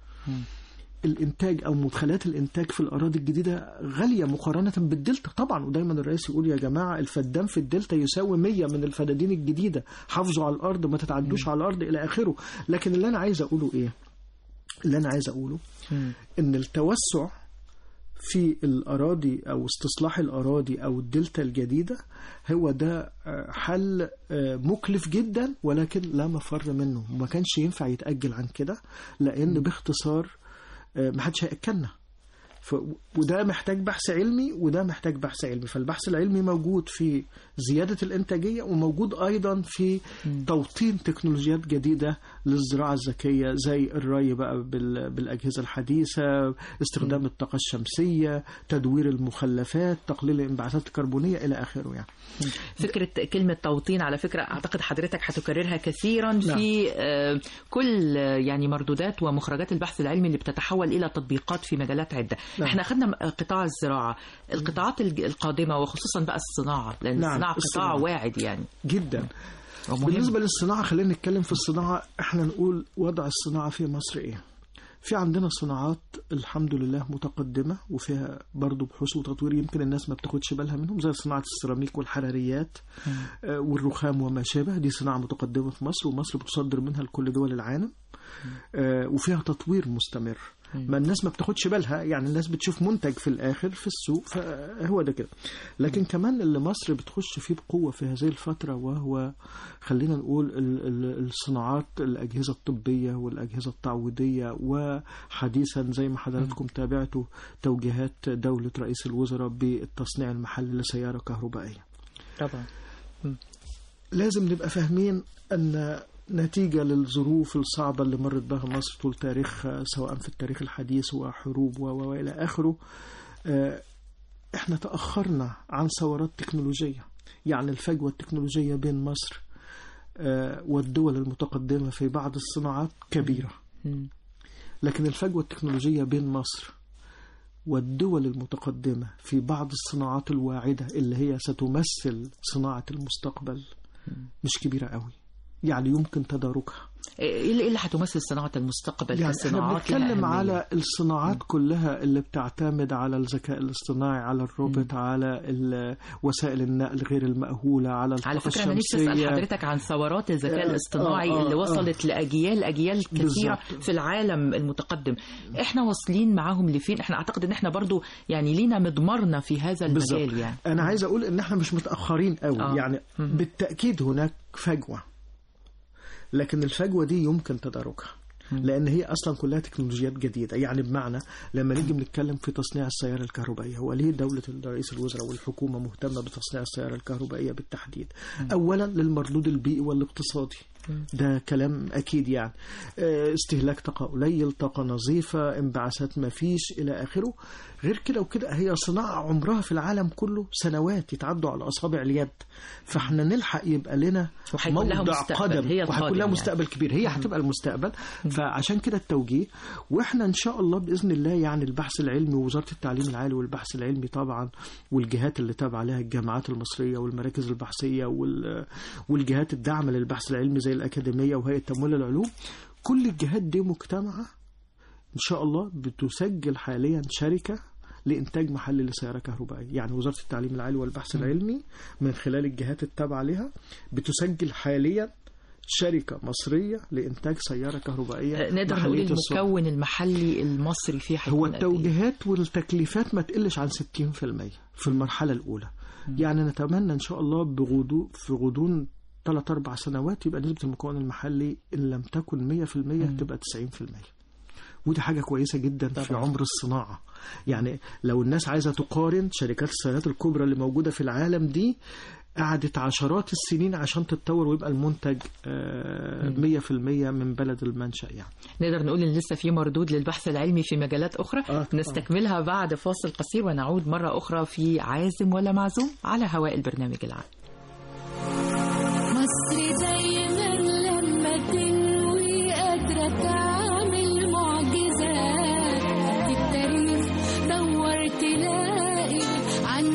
الانتاج او مدخلات الانتاج في الاراضي الجديده غاليه مقارنه بالدلتا طبعا ودايما الرئيس يقول يا جماعه الفدان في الدلتا يساوي 100 من الفدادين الجديده حافظوا على الارض ما تتعدوش على الارض الى اخره لكن اللي انا عايز اقوله ايه اللي انا عايز اقوله ان التوسع في الأراضي أو استصلاح الأراضي أو الدلتا الجديدة هو ده آه، حل آه، مكلف جدا ولكن لا مفر منه وما كانش ينفع يتأجل عن كده لأن باختصار آه، ما حدش هيأكلنا ف... وده محتاج بحث علمي وده محتاج بحث علمي فالبحث العلمي موجود في زيادة الإنتاجية وموجود أيضا في توطين تكنولوجيات جديدة للزراعة الذكية زي الري بقى بال... بالأجهزة الحديثة استخدام الطاقة الشمسية تدوير المخلفات تقليل الانبعاثات الكربونية إلى آخره يعني فكرة كلمة توطين على فكرة أعتقد حضرتك هتكررها كثيرا في آه، كل آه، يعني مردودات ومخرجات البحث العلمي اللي بتتحول إلى تطبيقات في مجالات عدة نعم. احنا أخذنا قطاع الزراعة القطاعات الج- القادمة وخصوصا بقى الصناعة لأن نعم، الصناعة قطاع الصناعة. واعد يعني جدا ومهم. بالنسبة للصناعة خلينا نتكلم في الصناعة احنا نقول وضع الصناعة في مصر ايه في عندنا صناعات الحمد لله متقدمة وفيها برضو بحوث وتطوير يمكن الناس ما بتاخدش بالها منهم زي صناعة السيراميك والحراريات آه، والرخام وما شابه دي صناعة متقدمة في مصر ومصر بتصدر منها لكل دول العالم آه، وفيها تطوير مستمر ما الناس ما بتاخدش بالها يعني الناس بتشوف منتج في الاخر في السوق فهو ده كده لكن كمان اللي مصر بتخش فيه بقوه في هذه الفتره وهو خلينا نقول ال- ال- الصناعات الاجهزه الطبيه والاجهزه التعويضيه وحديثا زي ما حضراتكم تابعتوا توجيهات دوله رئيس الوزراء بالتصنيع المحلي لسياره كهربائيه طبعا لازم نبقى فاهمين أن نتيجة للظروف الصعبة اللي مرت بها مصر طول تاريخها سواء في التاريخ الحديث وحروب و- و- وإلى آخره آه، إحنا تأخرنا عن ثورات تكنولوجية يعني الفجوة التكنولوجية بين مصر آه، والدول المتقدمة في بعض الصناعات كبيرة مم. لكن الفجوة التكنولوجية بين مصر والدول المتقدمة في بعض الصناعات الواعدة اللي هي ستمثل صناعة المستقبل مش كبيرة قوي يعني يمكن تداركها ايه اللي إيه اللي هتمثل صناعة المستقبل يعني احنا كصناعات لها بنتكلم أهمية؟ على الصناعات كلها اللي بتعتمد على الذكاء الاصطناعي على الروبوت على ال- وسائل النقل غير المأهولة على الطاقة على فكرة أنا نفسي أسأل الشمسية. حضرتك عن ثورات الذكاء آه، الاصطناعي آه، آه، اللي آه. وصلت لأجيال أجيال كثيرة بالظبط. في العالم المتقدم إحنا واصلين معاهم لفين إحنا أعتقد إن إحنا برضو يعني لينا مضمارنا في هذا المجال بالظبط يعني انا عايز اقول ان احنا مش متاخرين قوي آه. يعني بالتاكيد هناك فجوه لكن الفجوه دي يمكن تداركها لان هي اصلا كلها تكنولوجيات جديده يعني بمعنى لما نيجي بنتكلم في تصنيع السياره الكهربائيه هو ليه دوله رئيس الوزراء والحكومه مهتمه بتصنيع السياره الكهربائيه بالتحديد اولا للمردود البيئي والاقتصادي ده كلام اكيد يعني آه، استهلاك طاقه قليل طاقه نظيفه انبعاثات ما فيش الى اخره غير كده وكده هي صناعه عمرها في العالم كله سنوات يتعدوا على اصابع اليد فاحنا نلحق يبقى لنا وهيكون لها موضع مستقبل. قدم هي وهيكون القادم لها يعني. مستقبل كبير هي هتبقى المستقبل فعشان كده التوجيه واحنا ان شاء الله باذن الله يعني البحث العلمي ووزاره التعليم العالي والبحث العلمي طبعا والجهات اللي تابعه لها الجامعات المصريه والمراكز البحثيه وال- والجهات الداعمه للبحث العلمي زي الاكاديميه وهيئه تمويل العلوم كل الجهات دي مجتمعه ان شاء الله بتسجل حاليا شركه لانتاج محلي لسياره كهربائيه يعني وزاره التعليم العالي والبحث العلمي من خلال الجهات التابعه لها بتسجل حاليا شركه مصريه لانتاج سياره كهربائيه آه، نقدر نقول محلية الصنع. المكون المحلي المصري فيه هيكون هو قد إيه؟ التوجيهات والتكليفات ما تقلش عن 60% في المرحله الاولى يعني نتمنى ان شاء الله بغضون في غضون ثلاث اربع سنوات يبقى نسبه المكون المحلي ان لم تكن 100% تبقى 90% ودي حاجة كويسة جدا طبعا. في عمر الصناعة يعني لو الناس عايزة تقارن شركات السيارات الكبرى اللي موجودة في العالم دي قعدت عشرات السنين عشان تتطور ويبقى المنتج آه، 100% من بلد المنشأ يعني نقدر نقول ان لسه في مردود للبحث العلمي في مجالات اخرى آه، طبعاً. نستكملها بعد فاصل قصير ونعود مره اخرى في عازم ولا معزوم على هواء البرنامج العام مصر دايما لما تنوي قادرة تعمل معجزات في التاريخ دور تلاقي عن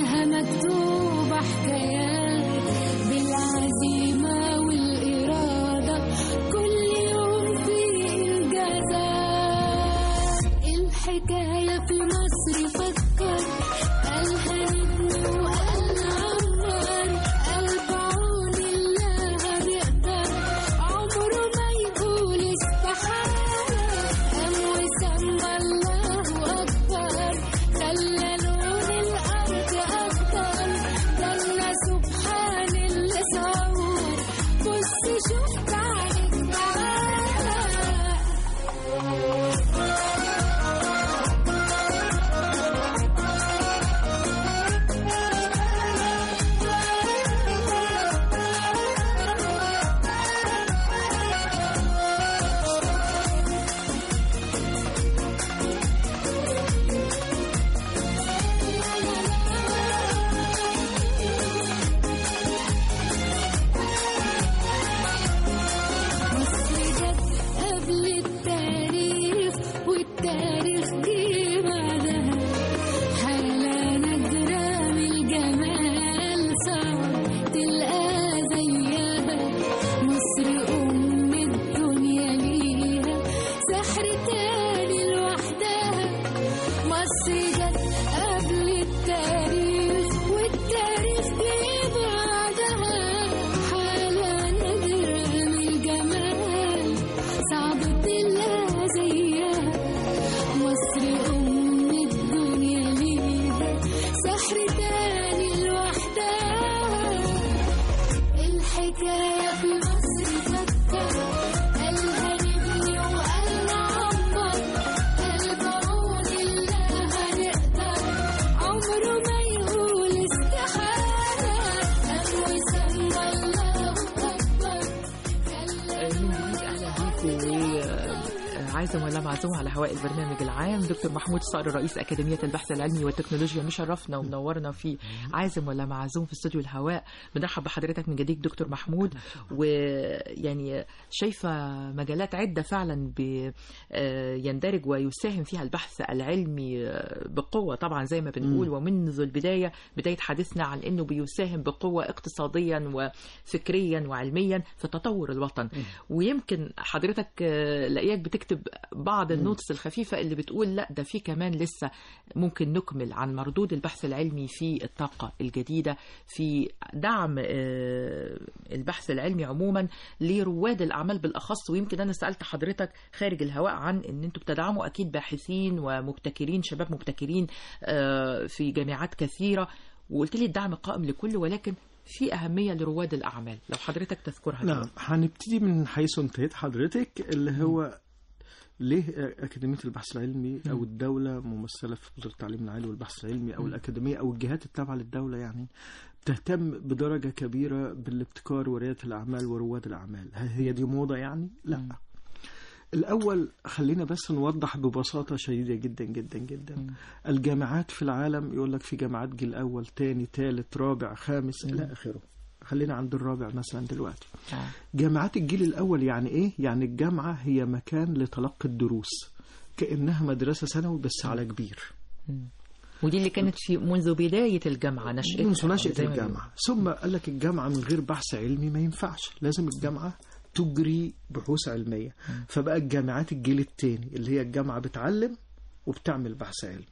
عازم ولا معزوم على هواء البرنامج العام دكتور محمود صقر رئيس أكاديمية البحث العلمي والتكنولوجيا مشرفنا ومنورنا في عازم ولا معزوم في استوديو الهواء بنرحب بحضرتك من جديد دكتور محمود ويعني شايفة مجالات عدة فعلا ب- آه، يندرج ويساهم فيها البحث العلمي آه، بقوة طبعا زي ما بنقول ومنذ البداية بداية حديثنا عن أنه بيساهم بقوة اقتصاديا وفكريا وعلميا في تطور الوطن ويمكن حضرتك آه، لاقيك بتكتب بعض النوتس الخفيفة اللي بتقول لا ده في كمان لسه ممكن نكمل عن مردود البحث العلمي في الطاقة الجديدة في دعم آه، البحث العلمي عموما لرواد الأعمال بالأخص ويمكن أنا سألت حضرتك خارج الهواء عن أن أنتم بتدعموا أكيد باحثين ومبتكرين شباب مبتكرين آه، في جامعات كثيرة وقلت لي الدعم قائم لكل ولكن في أهمية لرواد الأعمال لو حضرتك تذكرها نعم دلوقتي. هنبتدي من حيث انتهيت حضرتك اللي هو ليه أكاديمية البحث العلمي أو الدولة ممثلة في وزارة التعليم العالي والبحث العلمي أو الأكاديمية أو الجهات التابعة للدولة يعني تهتم بدرجة كبيرة بالابتكار وريادة الأعمال ورواد الأعمال هل هي دي موضة يعني؟ لا الأول خلينا بس نوضح ببساطة شديدة جدا جدا جدا الجامعات في العالم يقول لك في جامعات جيل أول تاني تالت رابع خامس إلى آخره خلينا عند الرابع مثلا دلوقتي آه. جامعات الجيل الأول يعني إيه؟ يعني الجامعة هي مكان لتلقي الدروس كأنها مدرسة ثانوي بس على كبير ودي اللي كانت في منذ بداية الجامعة نشأتها منذ نشأة زي ما الجامعة ثم قال لك الجامعة من غير بحث علمي ما ينفعش لازم الجامعة تجري بحوث علمية فبقى الجامعات الجيل التاني اللي هي الجامعة بتعلم وبتعمل بحث علمي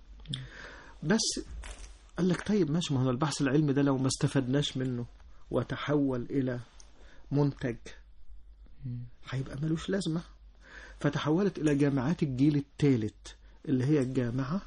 بس قال لك طيب ماشي ما هو البحث العلمي ده لو ما استفدناش منه وتحول إلى منتج هيبقى ملوش لازمة فتحولت إلى جامعات الجيل الثالث اللي هي الجامعة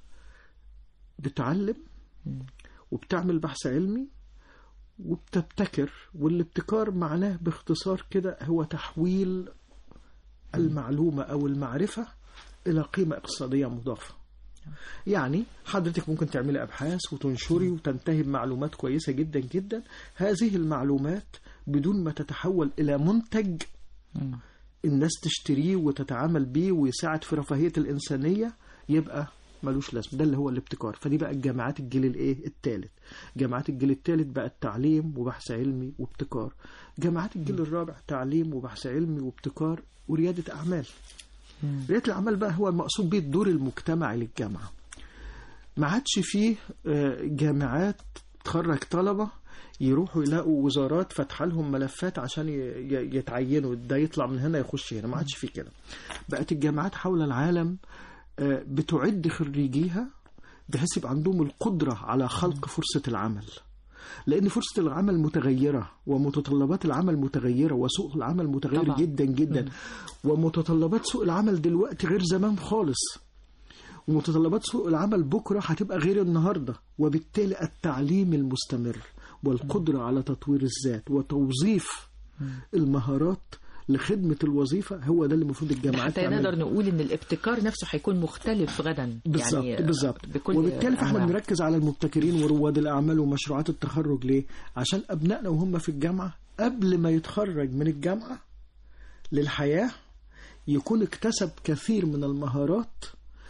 بتعلم وبتعمل بحث علمي وبتبتكر والابتكار معناه باختصار كده هو تحويل المعلومة أو المعرفة إلى قيمة اقتصادية مضافة يعني حضرتك ممكن تعملي أبحاث وتنشري وتنتهي بمعلومات كويسة جدا جدا هذه المعلومات بدون ما تتحول إلى منتج الناس تشتريه وتتعامل بيه ويساعد في رفاهية الإنسانية يبقى ملوش لازمه ده اللي هو الابتكار فدي بقى الجامعات الجيل الايه الثالث جامعات الجيل الثالث بقى تعليم وبحث علمي وابتكار جامعات الجيل الرابع تعليم وبحث علمي وابتكار ورياده اعمال رياده الاعمال بقى هو المقصود به الدور المجتمعي للجامعه ما عادش فيه آه، جامعات تخرج طلبه يروحوا يلاقوا وزارات فاتحه لهم ملفات عشان ي- ي- يتعينوا ده يطلع من هنا يخش هنا ما عادش في كده بقت الجامعات حول العالم آه، بتعد خريجيها بحيث يبقى عندهم القدرة على خلق فرصة العمل لأن فرصة العمل متغيرة ومتطلبات العمل متغيرة وسوق العمل متغير طبعا. جدا جدا ومتطلبات سوق العمل دلوقتي غير زمان خالص ومتطلبات سوق العمل بكرة هتبقى غير النهاردة وبالتالي التعليم المستمر والقدرة على تطوير الذات وتوظيف المهارات لخدمة الوظيفة هو ده اللي المفروض الجامعات حتى تعمله. نقدر نقول ان الابتكار نفسه هيكون مختلف غدا بالظبط يعني بالظبط بكل وبالتالي فاحنا أنواعه. بنركز على المبتكرين ورواد الاعمال ومشروعات التخرج ليه؟ عشان ابنائنا وهم في الجامعه قبل ما يتخرج من الجامعه للحياه يكون اكتسب كثير من المهارات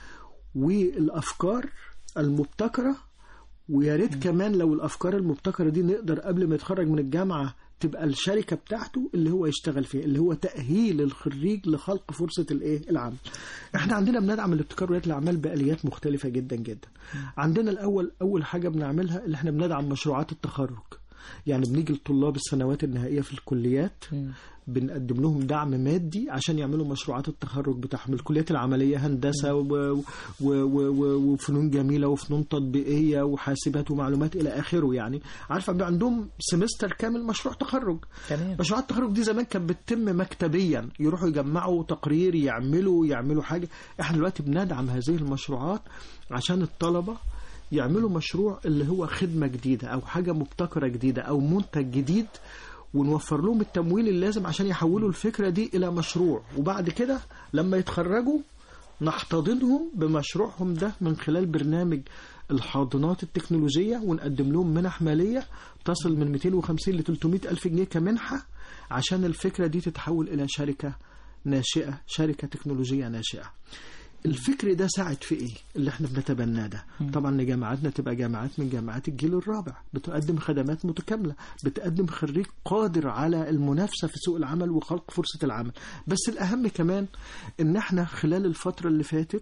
والافكار المبتكره ويا ريت كمان لو الافكار المبتكره دي نقدر قبل ما يتخرج من الجامعه تبقى الشركه بتاعته اللي هو يشتغل فيها اللي هو تاهيل الخريج لخلق فرصه الايه العمل احنا عندنا بندعم الابتكار ورياده الاعمال باليات مختلفه جدا جدا عندنا الاول اول حاجه بنعملها اللي احنا بندعم مشروعات التخرج يعني بنيجي لطلاب السنوات النهائيه في الكليات بنقدم لهم دعم مادي عشان يعملوا مشروعات التخرج بتاعهم الكليات العمليه هندسه و... و... و... و... وفنون جميله وفنون تطبيقيه وحاسبات ومعلومات الى اخره يعني عارفه بيبقى عندهم سمستر كامل مشروع تخرج تمام مشروعات التخرج دي زمان كانت بتتم مكتبيا يروحوا يجمعوا تقرير يعملوا يعملوا حاجه احنا دلوقتي بندعم هذه المشروعات عشان الطلبه يعملوا مشروع اللي هو خدمه جديده او حاجه مبتكره جديده او منتج جديد ونوفر لهم التمويل اللازم عشان يحولوا الفكره دي الى مشروع وبعد كده لما يتخرجوا نحتضنهم بمشروعهم ده من خلال برنامج الحاضنات التكنولوجية ونقدم لهم منح مالية تصل من 250 ل 300 ألف جنيه كمنحة عشان الفكرة دي تتحول إلى شركة ناشئة شركة تكنولوجية ناشئة الفكر ده ساعد في ايه اللي احنا بنتبناه ده طبعا ان جامعاتنا تبقى جامعات من جامعات الجيل الرابع بتقدم خدمات متكامله بتقدم خريج قادر على المنافسه في سوق العمل وخلق فرصه العمل بس الاهم كمان ان احنا خلال الفتره اللي فاتت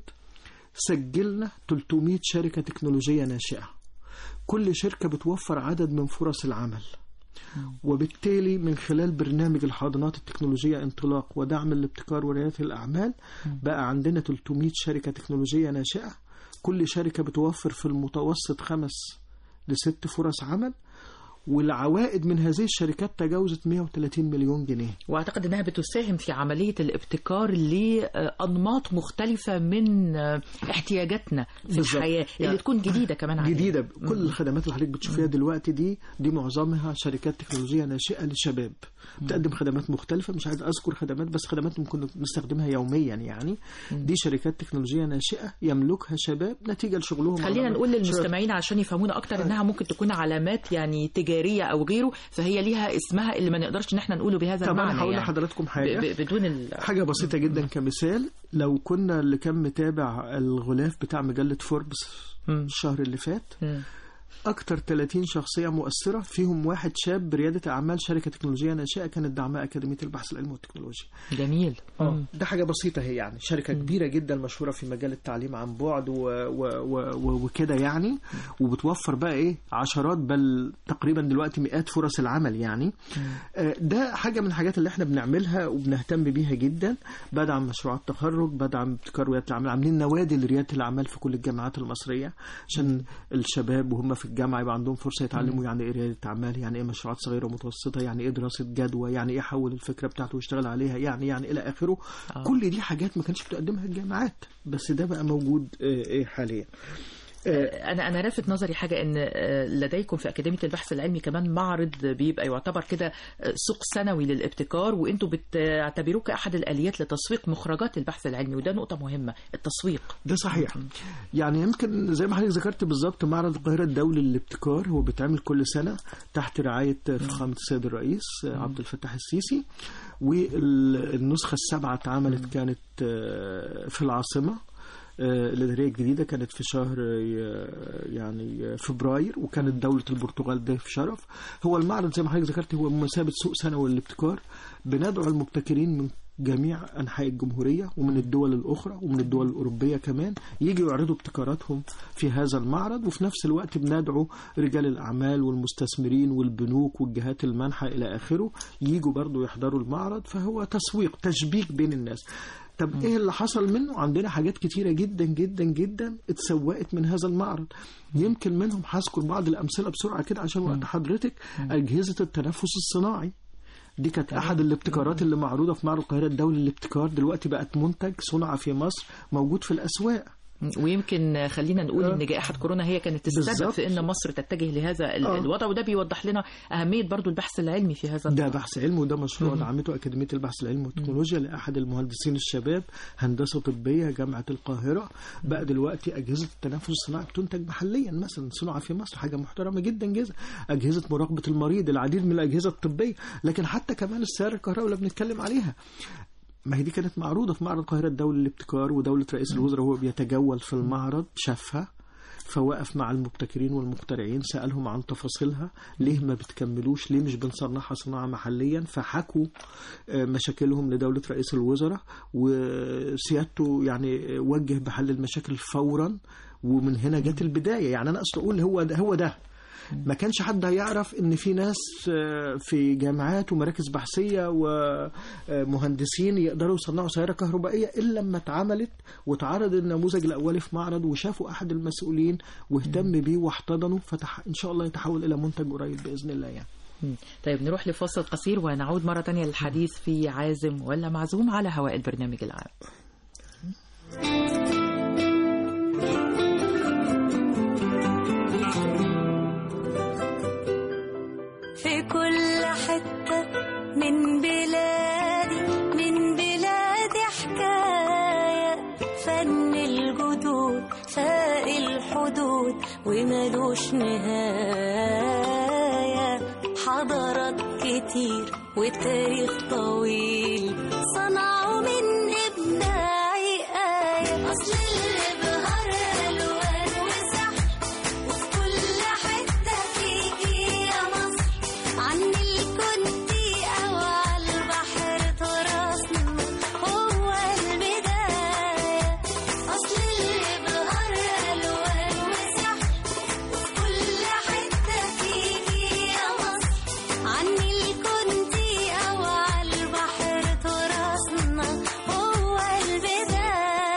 سجلنا 300 شركه تكنولوجيه ناشئه كل شركه بتوفر عدد من فرص العمل وبالتالي من خلال برنامج الحاضنات التكنولوجية انطلاق ودعم الابتكار وريادة الأعمال بقى عندنا 300 شركة تكنولوجية ناشئة كل شركة بتوفر في المتوسط خمس لست فرص عمل والعوائد من هذه الشركات تجاوزت 130 مليون جنيه واعتقد انها بتساهم في عمليه الابتكار لانماط مختلفه من احتياجاتنا في بالظبط. الحياه اللي يعني تكون جديده كمان علينا. جديدة كل الخدمات اللي حضرتك بتشوفيها دلوقتي دي دي معظمها شركات تكنولوجية ناشئة للشباب بتقدم خدمات مختلفة مش عايز أذكر خدمات بس خدمات ممكن نستخدمها يوميا يعني دي شركات تكنولوجية ناشئة يملكها شباب نتيجة لشغلهم خلينا على- نقول للمستمعين عشان يفهمونا اكتر انها ممكن تكون علامات يعني تجاريه او غيره فهي ليها اسمها اللي ما نقدرش ان احنا نقوله بهذا طب المعنى أنا هقول يعني. لحضراتكم حاجة ب- ب- بدون ال... حاجة بسيطة جدا كمثال لو كنا اللي كان متابع الغلاف بتاع مجلة فوربس مم. الشهر اللي فات مم. أكتر 30 شخصية مؤثرة فيهم واحد شاب بريادة أعمال شركة تكنولوجية ناشئة كانت دعمها أكاديمية البحث العلمي والتكنولوجيا جميل مم. ده حاجة بسيطة هي يعني شركة كبيرة جدا مشهورة في مجال التعليم عن بعد و... و... و... و... وكده يعني وبتوفر بقى إيه عشرات بل تقريبا دلوقتي مئات فرص العمل يعني آه، ده حاجة من الحاجات اللي احنا بنعملها وبنهتم بيها جدا بدعم مشروعات تخرج بدعم ابتكار ريادة الأعمال عاملين نوادي لريادة الأعمال في كل الجامعات المصرية عشان الشباب وهم في الجامعة يبقى عندهم فرصة يتعلموا يعني إيه ريادة أعمال يعني إيه مشروعات صغيرة ومتوسطة يعني إيه دراسة جدوى يعني إيه يحول الفكرة بتاعته ويشتغل عليها يعني يعني إلى آخره آه. كل دي حاجات ما كانش بتقدمها الجامعات بس ده بقى موجود آه، إيه حاليا آه، انا انا لافت نظري حاجه ان آه، لديكم في اكاديميه البحث العلمي كمان معرض بيبقى يعتبر كده آه، سوق سنوي للابتكار وانتم بتعتبروه كاحد الاليات لتسويق مخرجات البحث العلمي وده نقطه مهمه التسويق ده صحيح يعني يمكن زي ما حضرتك ذكرت بالظبط معرض القاهرة الدولي للابتكار هو بيتعمل كل سنة تحت رعاية فخامة السيد الرئيس عبد الفتاح السيسي والنسخة السابعة اتعملت كانت آه، في العاصمة آه، الإدارية الجديدة كانت في شهر آه، يعني آه، فبراير وكانت دولة البرتغال ضيف شرف هو المعرض زي ما حضرتك ذكرت هو بمثابة سوق سنوي للابتكار بندعو المبتكرين من جميع أنحاء الجمهورية ومن الدول الأخرى ومن الدول الأوروبية كمان يجوا يعرضوا ابتكاراتهم في هذا المعرض وفي نفس الوقت بندعو رجال الأعمال والمستثمرين والبنوك والجهات المانحة إلى آخره يجوا برضو يحضروا المعرض فهو تسويق تشبيك بين الناس طب ايه اللي حصل منه عندنا حاجات كتيره جدا جدا جدا اتسوقت من هذا المعرض يمكن منهم هذكر بعض الامثله بسرعه كده عشان وقت حضرتك اجهزه التنفس الصناعي دي كانت احد الابتكارات اللي معروضه في معرض القاهره الدولي للابتكار دلوقتي بقت منتج صنع في مصر موجود في الاسواق ويمكن خلينا نقول آه. ان جائحه كورونا هي كانت السبب بالظبط. في ان مصر تتجه لهذا ال- آه. الوضع وده بيوضح لنا اهميه برضو البحث العلمي في هذا ده الموضوع. بحث علمي وده مشروع دعمته أكاديمية البحث العلمي والتكنولوجيا لأحد المهندسين الشباب هندسة طبية جامعة القاهرة بقى دلوقتي أجهزة التنفس الصناعي بتنتج محليا مثلا صناعة في مصر حاجة محترمة جدا جدا أجهزة مراقبة المريض العديد من الأجهزة الطبية لكن حتى كمان السيارة الكهرباء اللي بنتكلم عليها ما هي دي كانت معروضة في معرض القاهرة الدولي للابتكار ودولة رئيس الوزراء وهو بيتجول في المعرض شافها فوقف مع المبتكرين والمخترعين سألهم عن تفاصيلها ليه ما بتكملوش ليه مش بنصنعها صناعة محليا فحكوا آه، مشاكلهم لدولة رئيس الوزراء وسيادته يعني وجه بحل المشاكل فورا ومن هنا جت البداية يعني أنا أصلا أقول هو ده هو ده ما كانش حد هيعرف ان في ناس آه، في جامعات ومراكز بحثيه ومهندسين يقدروا يصنعوا سياره كهربائيه الا لما اتعملت واتعرض النموذج الاولي في معرض وشافوا احد المسؤولين واهتم بيه واحتضنه فتح ان شاء الله يتحول الى منتج قريب باذن الله يعني مم. طيب نروح لفاصل قصير ونعود مرة تانية للحديث في عازم ولا معزوم على هواء البرنامج العام في كل حتة من بلادي من بلادي حكاية فن الجذور فاق الحدود وملوش نهاية حضارات كتير وتاريخ طويل صنعوا من إبداعي آية أصل الإبهار ألوان وسحر وفي كل حتة فيكي يا مصر عني الكنتي أو على البحر تراثنا هو البداية أصل الإبهار ألوان وسحر وفي كل حتة فيكي يا مصر عني الكنتي أو على البحر تراثنا هو البداية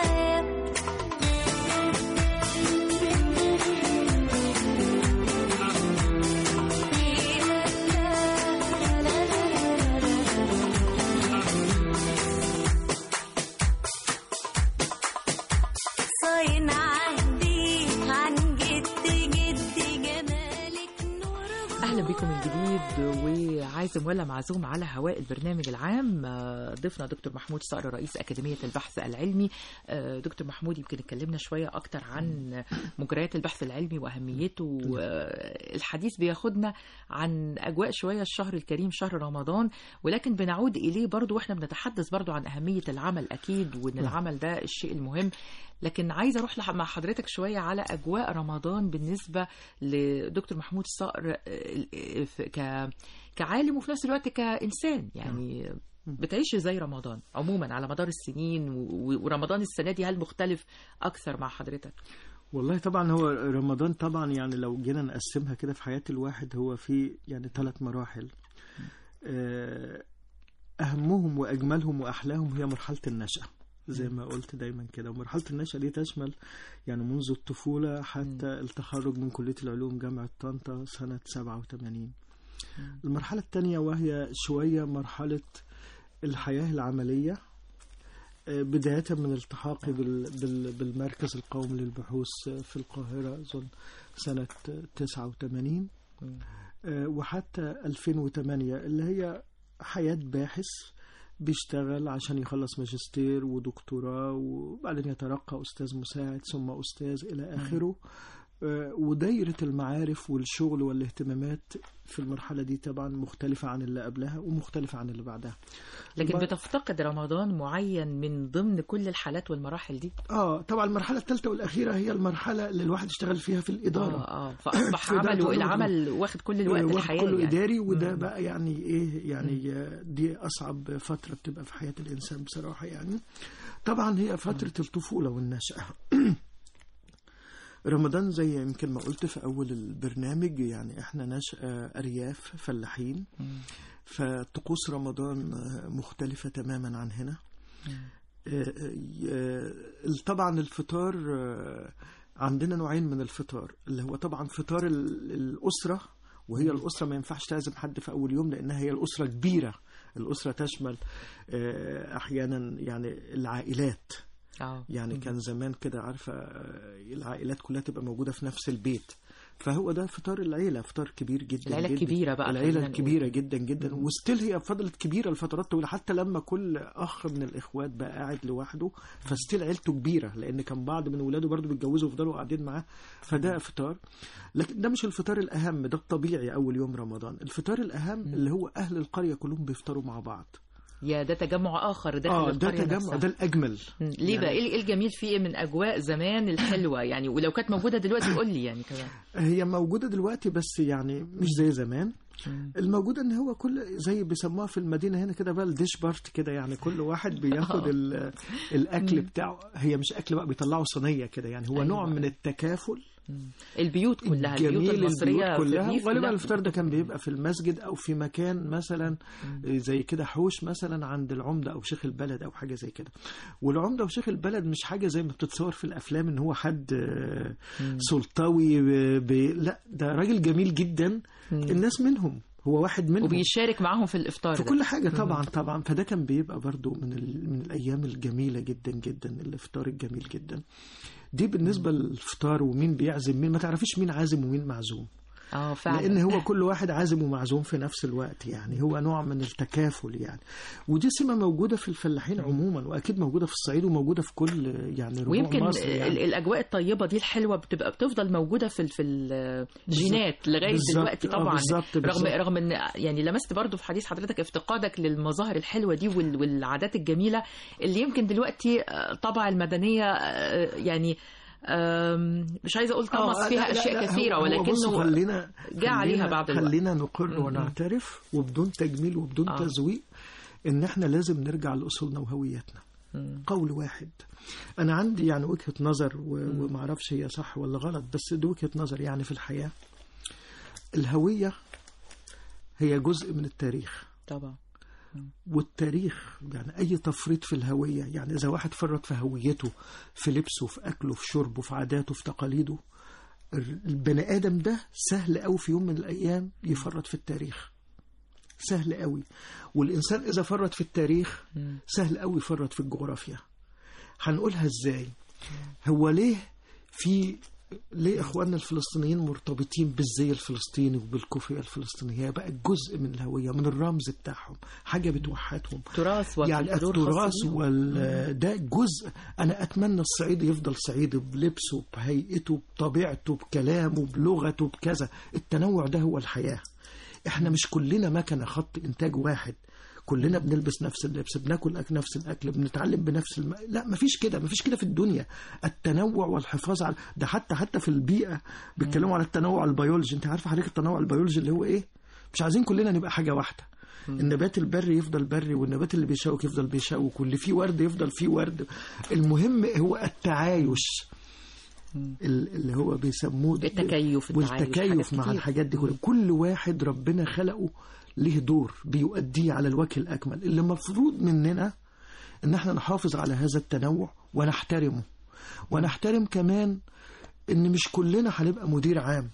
صاين عهدي عن جد جد جمالك نور اهلا بكم من جديد وعايزم ولا معزوم على هواء البرنامج العام آه، ضيفنا دكتور محمود صقر رئيس اكاديميه البحث العلمي آه، دكتور محمود يمكن اتكلمنا شويه اكتر عن مجريات البحث العلمي واهميته آه، الحديث بياخدنا عن اجواء شويه الشهر الكريم شهر رمضان ولكن بنعود اليه برضو واحنا بنتحدث برضو عن اهميه العمل اكيد وان العمل ده الشيء المهم لكن عايزه اروح لح- مع حضرتك شويه على اجواء رمضان بالنسبه لدكتور محمود صقر آه، آه، ف- ك كعالم وفي نفس الوقت كانسان يعني بتعيش زي رمضان عموما على مدار السنين و- و- ورمضان السنه دي هل مختلف اكثر مع حضرتك والله طبعا هو رمضان طبعا يعني لو جينا نقسمها كده في حياة الواحد هو في يعني ثلاث مراحل آه، أهمهم وأجملهم وأحلاهم هي مرحلة النشأة زي ما قلت دايما كده ومرحلة النشأة دي تشمل يعني منذ الطفولة حتى التخرج من كلية العلوم جامعة طنطا سنة 87 المرحلة الثانية وهي شوية مرحلة الحياة العملية آه، بداية من التحاقي بال- بال- بالمركز القومي للبحوث في القاهرة أظن سنة 89 آه، وحتى 2008 اللي هي حياة باحث بيشتغل عشان يخلص ماجستير ودكتوراه وبعدين يترقى أستاذ مساعد ثم أستاذ إلى آخره آه، ودايرة المعارف والشغل والاهتمامات في المرحلة دي طبعا مختلفة عن اللي قبلها ومختلفة عن اللي بعدها لكن الم- بتفتقد رمضان معين من ضمن كل الحالات والمراحل دي اه طبعا المرحلة الثالثة والأخيرة هي المرحلة اللي الواحد اشتغل فيها في الإدارة اه اه فاصبح في ده عمله طبعاً. العمل واخد كل الوقت واخد الحياه كله يعني. إداري وده مم. بقى يعني إيه يعني آه، دي أصعب فترة بتبقى في حياة الإنسان بصراحة يعني طبعا هي فترة الطفولة والنشأة رمضان زي يمكن ما قلت في أول البرنامج يعني إحنا نشأة أرياف فلاحين فطقوس رمضان آه، مختلفة تماما عن هنا آه، آه، طبعا الفطار آه، عندنا نوعين من الفطار اللي هو طبعا فطار ال- الأسرة وهي الأسرة ما ينفعش تعزم حد في أول يوم لأنها هي الأسرة كبيرة الأسرة تشمل آه، أحيانا يعني العائلات اه يعني كان زمان كده عارفة آه، العائلات كلها تبقى موجودة في نفس البيت فهو ده فطار العيلة فطار كبير جدا العيلة جدا. الكبيرة بقى العيلة خلينا الكبيرة نقول. جدا جدا وستيل هي فضلت كبيرة لفترات طويلة حتى لما كل أخ من الإخوات بقى قاعد لوحده فستيل عيلته كبيرة لأن كان بعض من ولاده برضو بيتجوزوا ويفضلوا قاعدين معاه فده فطار لكن ده مش الفطار الأهم ده الطبيعي أول يوم رمضان الفطار الأهم اللي هو أهل القرية كلهم بيفطروا مع بعض يا ده تجمع اخر داخل اه ده القرية تجمع نفسها. ده الأجمل مم. ليه بقى ايه إيه الجميل فيه إيه من اجواء زمان الحلوه يعني ولو كانت موجوده دلوقتي قول لي يعني كمان هي موجودة دلوقتي بس يعني مش زي زمان الموجودة ان هو كل زي بيسموها في المدينة هنا كده بقى الديش بارت كده يعني كل واحد بياخد ال- الاكل بتاعه هي مش اكل بقى بيطلعوا صينية كده يعني هو أيوة. نوع من التكافل البيوت كلها البيوت جميل المصريه البيوت كلها في الريف وغالبا كلها. الفطار ده كان بيبقى في المسجد او في مكان مثلا زي كده حوش مثلا عند العمده او شيخ البلد او حاجه زي كده والعمده وشيخ البلد مش حاجه زي ما بتتصور في الافلام ان هو حد آه، سلطوي ب... ب... لا ده راجل جميل جدا الناس منهم هو واحد منهم وبيشارك معاهم في الافطار في ده. كل حاجة طبعا طبعا فده كان بيبقى برضو من ال... من الأيام الجميلة جدا جدا الإفطار الجميل جدا دي بالنسبة للفطار ومين بيعزم مين ما تعرفيش مين عازم ومين معزوم اه فعلا لان هو كل واحد عازم ومعزوم في نفس الوقت يعني هو نوع من التكافل يعني ودي سمه موجوده في الفلاحين عموما واكيد موجوده في الصعيد وموجوده في كل يعني ربوع ويمكن مصر ال- يعني. الاجواء الطيبه دي الحلوه بتبقى بتفضل موجوده في ال- في الجينات لغايه بالظبط. دلوقتي آه، طبعا بالظبط، رغم بالظبط. رغم ان يعني لمست برضو في حديث حضرتك افتقادك للمظاهر الحلوه دي وال- والعادات الجميله اللي يمكن دلوقتي آه، طبع المدنيه آه، يعني آم، مش عايزه اقول طمس آه، فيها لا، لا، اشياء لا، كثيره هو- هو بص، ولكنه خلينا جاء عليها خلينا- بعد الوقت. خلينا نقر م- م. ونعترف وبدون تجميل وبدون آه. تزويق ان احنا لازم نرجع لاصولنا وهويتنا مم. قول واحد انا عندي يعني وجهه نظر و- وما اعرفش هي صح ولا غلط بس دي وجهه نظر يعني في الحياه الهويه هي جزء من التاريخ طبعا والتاريخ يعني اي تفريط في الهويه يعني اذا واحد فرط في هويته في لبسه في اكله في شربه في عاداته في تقاليده البني ادم ده سهل قوي في يوم من الايام يفرط في التاريخ سهل قوي والانسان اذا فرط في التاريخ سهل قوي يفرط في الجغرافيا هنقولها ازاي هو ليه في ليه اخواننا الفلسطينيين مرتبطين بالزي الفلسطيني وبالكوفيه الفلسطينيه هي بقت جزء من الهويه من الرمز بتاعهم حاجه بتوحدهم تراث يعني والفلكلور التراث خاص بيهم. وال ده جزء انا اتمنى الصعيد يفضل صعيدي بلبسه بهيئته بطبيعته بكلامه بلغته بكذا التنوع ده هو الحياه احنا مش كلنا مكنه خط انتاج واحد كلنا بنلبس نفس اللبس بناكل أك نفس الاكل بنتعلم بنفس الم... لا مفيش كده مفيش كده في الدنيا التنوع والحفاظ على ده حتى حتى في البيئه بيتكلموا على التنوع البيولوجي انت عارف حضرتك التنوع البيولوجي اللي هو ايه مش عايزين كلنا نبقى حاجه واحده النبات البري يفضل بري والنبات اللي بيشوك يفضل بيشوك واللي فيه ورد يفضل فيه ورد المهم هو التعايش ال- اللي هو بيسموه التكيف، التعايش، والتكيف حاجات مع كتير. الحاجات دي كلها كل واحد ربنا خلقه ليه دور بيؤديه على الوجه الأكمل اللي مفروض مننا ان احنا نحافظ على هذا التنوع ونحترمه ونحترم كمان ان مش كلنا هنبقى مدير عام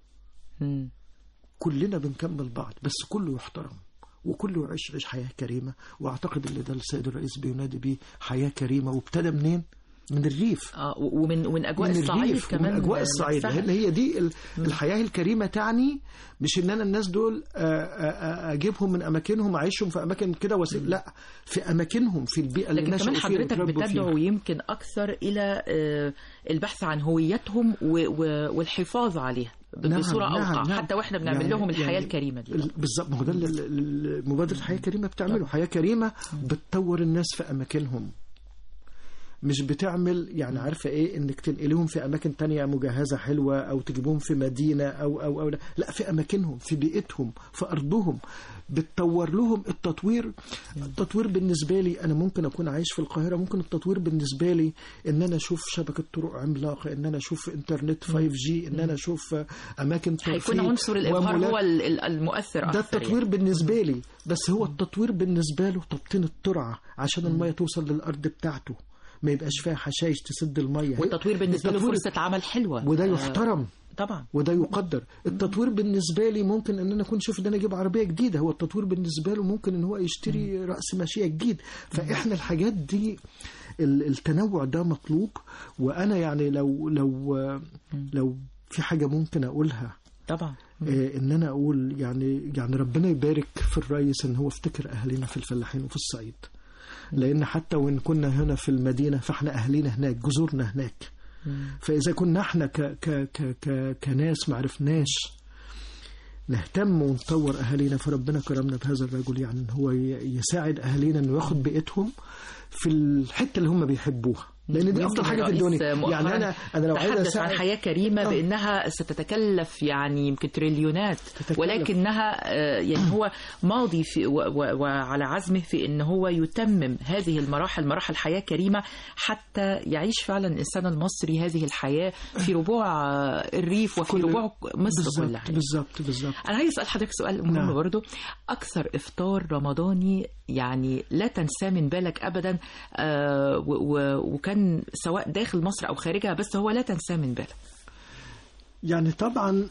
مم. كلنا بنكمل بعض بس كله يحترم وكله يعيش عيش حياة كريمة واعتقد اللي ده السيد الرئيس بينادي بيه حياة كريمة وابتدى منين من الريف اه و- ومن ومن اجواء من الصعيد الريف كمان ومن اجواء الصعيد نفسها. لان هي دي ال- الحياه الكريمه تعني مش ان انا الناس دول آه، آه، آه، اجيبهم من اماكنهم اعيشهم في اماكن كده وسيل لا في اماكنهم في البيئه اللي لكن نشأوا كمان فيها حضرتك واتربوا بتدعو فيها. يمكن اكثر الى آه، البحث عن هويتهم و- و- والحفاظ عليها ب- نعم، بصوره نعم، اوقع نعم. حتى واحنا بنعمل يعني- لهم الحياه يعني الكريمه دي ال- بالظبط ما هو ده اللي- اللي مبادره حياه كريمه بتعمله حياه كريمه بتطور الناس في اماكنهم مش بتعمل يعني عارفه ايه انك تنقلهم في اماكن تانية مجهزه حلوه او تجيبهم في مدينه او او او لا, لا في اماكنهم في بيئتهم في ارضهم بتطور لهم التطوير التطوير بالنسبه لي انا ممكن اكون عايش في القاهره ممكن التطوير بالنسبه لي ان انا اشوف شبكه طرق عملاقه ان انا اشوف انترنت 5 جي ان انا اشوف اماكن هيكون ترفيه عنصر الابهار ومولات. هو ال- ال- المؤثر ده اكثر التطوير بالنسبة لي بس هو التطوير بالنسبة له تبطين الترعة عشان المية توصل للأرض بتاعته ما يبقاش فيها حشائش تسد المية والتطوير بالنسبه له التطوير- فرصه عمل حلوه وده آه، يحترم طبعا وده يقدر التطوير بالنسبة لي ممكن ان انا اكون شوف ده انا اجيب عربية جديدة هو التطوير بالنسبة له ممكن ان هو يشتري رأس ماشية جديد فاحنا الحاجات دي ال- التنوع ده مطلوب وانا يعني لو لو لو في حاجة ممكن اقولها طبعا آه، ان انا اقول يعني يعني ربنا يبارك في الرئيس ان هو افتكر اهالينا في الفلاحين وفي الصعيد لان حتى وان كنا هنا في المدينه فاحنا اهالينا هناك جذورنا هناك فاذا كنا احنا ك ك ك ك كناس ما عرفناش نهتم ونطور اهالينا فربنا كرمنا بهذا الرجل يعني ان هو ي- يساعد اهالينا انه ياخد بيئتهم في الحته اللي هم بيحبوها لان دي افضل يمكن حاجه في الرئيس الدنيا مؤخراً يعني انا انا لو عايز تحدث عن اساعد حياة كريمة آه. بأنها ستتكلف يعني يمكن تريليونات تتكلف. ولكنها آه، يعني هو ماضي في و- و- وعلى عزمه في أن هو يتمم هذه المراحل مراحل حياة كريمة حتى يعيش فعلا الإنسان المصري هذه الحياة في ربوع آه، الريف وفي كل- ربوع مصر كلها بالظبط بالظبط بالظبط أنا عايز أسأل حضرتك سؤال مهم نعم. برضو أكثر إفطار رمضاني يعني لا تنساه من بالك أبدا آه، و- و- وكان سواء داخل مصر أو خارجها بس هو لا تنساه من بالك يعني طبعا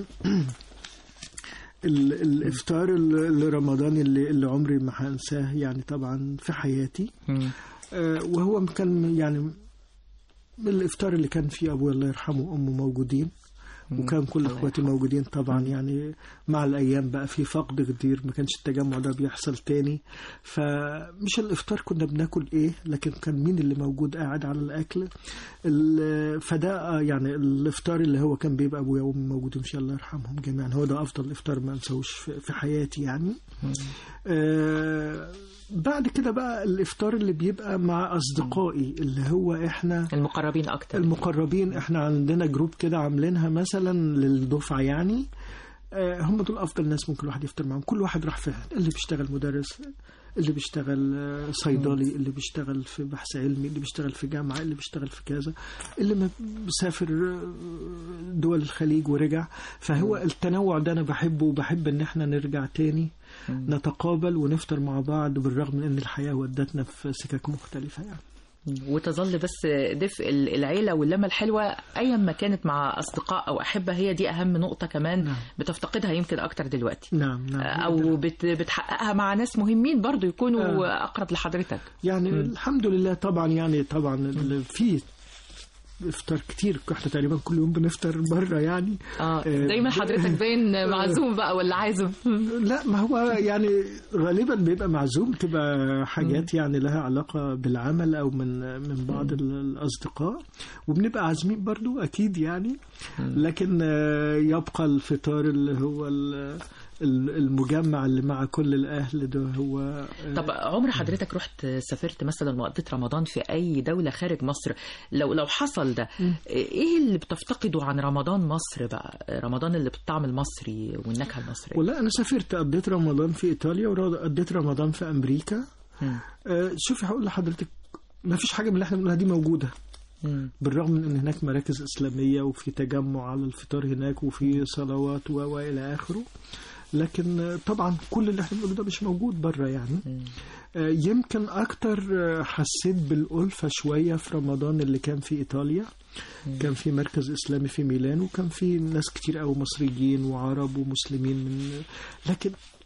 ال- الافطار ال- الرمضاني اللي, اللي عمري ما هنساه يعني طبعا في حياتي آه، وهو كان يعني من الافطار اللي كان فيه ابويا الله يرحمه وامه موجودين وكان كل الله اخواتي موجودين طبعا يعني مع الايام بقى في فقد كتير ما كانش التجمع ده بيحصل تاني فمش الافطار كنا بناكل ايه لكن كان مين اللي موجود قاعد على الاكل ال- فده آه، يعني الافطار اللي هو كان بيبقى ابويا وامي موجودين فيه الله يرحمهم جميعا هو ده افضل افطار ما انساهوش في في حياتي يعني آه بعد كده بقى الافطار اللي بيبقى مع اصدقائي اللي هو احنا المقربين اكتر المقربين احنا عندنا جروب كده عاملينها مثلا للدفعه يعني آه، هم دول افضل ناس ممكن الواحد يفطر معاهم كل واحد راح في حتة. اللي بيشتغل مدرس اللي بيشتغل آه، صيدلي اللي بيشتغل في بحث علمي اللي بيشتغل في جامعه اللي بيشتغل في كذا اللي ما- مسافر آه، دول الخليج ورجع فهو التنوع ده انا بحبه وبحب ان احنا نرجع تاني نتقابل ونفطر مع بعض بالرغم من ان الحياه ودتنا في سكك مختلفه يعني وتظل بس دفء العيلة واللمة الحلوة أيا ما كانت مع أصدقاء أو أحبة هي دي أهم نقطة كمان نعم. بتفتقدها يمكن أكتر دلوقتي نعم نعم أو بت بتحققها مع ناس مهمين برضو يكونوا آه. أقرب لحضرتك يعني الحمد لله طبعا يعني طبعا ال- في افطار كتير احنا تقريبا كل يوم بنفطر بره يعني اه آه، دايما ب- حضرتك باين معزوم بقى ولا عازم لا ما هو يعني غالبا بيبقى معزوم تبقى حاجات يعني لها علاقة بالعمل أو من من بعض ال- الأصدقاء وبنبقى عازمين برضو أكيد يعني لكن آه، يبقى الفطار اللي هو ال- ال- المجمع اللي مع كل الأهل ده هو آه، طب عمر حضرتك رحت سافرت مثلا وقضيت رمضان في أي دولة خارج مصر لو لو حصل ده إيه اللي بتفتقده عن رمضان مصر بقى رمضان اللي بالطعم المصري والنكهة المصرية ولا أنا سافرت قضيت رمضان في إيطاليا وقضيت رمضان في أمريكا مم. آه، شوفي هقول لحضرتك ما فيش حاجة من اللي احنا بنقولها دي موجودة مم. بالرغم من ان هناك مراكز اسلاميه وفي تجمع على الفطار هناك وفي صلوات و والى اخره لكن آه، طبعا كل اللي احنا بنقوله ده مش موجود بره يعني آه، يمكن اكتر آه، حسيت بالالفه شويه في رمضان اللي كان في ايطاليا كان في مركز اسلامي في ميلان وكان في ناس كتير قوي مصريين وعرب ومسلمين من لكن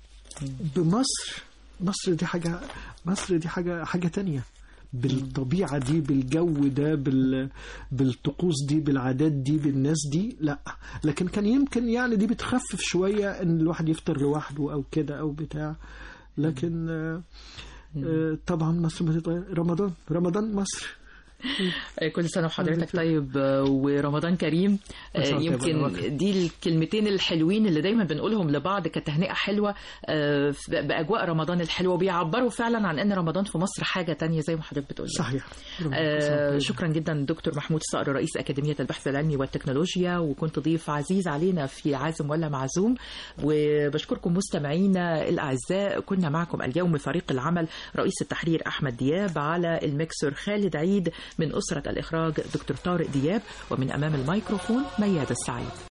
بمصر مصر دي حاجه مصر دي حاجه حاجه تانية بالطبيعة دي بالجو ده بال... بالطقوس دي بالعادات دي بالناس دي لا لكن كان يمكن يعني دي بتخفف شوية ان الواحد يفطر لوحده او كده او بتاع لكن آه، آه، طبعا مصر ما تتغير رمضان رمضان مصر كل سنة وحضرتك طيب آه، ورمضان كريم آه، مساء الخير يمكن والبركة. دي الكلمتين الحلوين اللي دايما بنقولهم لبعض كتهنئة حلوة آه، ف- بأجواء رمضان الحلوة وبيعبروا فعلا عن أن رمضان في مصر حاجة تانية زي ما حضرتك بتقول صحيح آه، شكرا جدا دكتور محمود صقر رئيس أكاديمية البحث العلمي والتكنولوجيا وكنت ضيف عزيز علينا في عازم ولا معزوم وبشكركم مستمعينا الأعزاء كنا معكم اليوم فريق العمل رئيس التحرير أحمد دياب على المكسر خالد عيد من أسرة الإخراج دكتور طارق دياب ومن أمام الميكروفون ميادة السعيد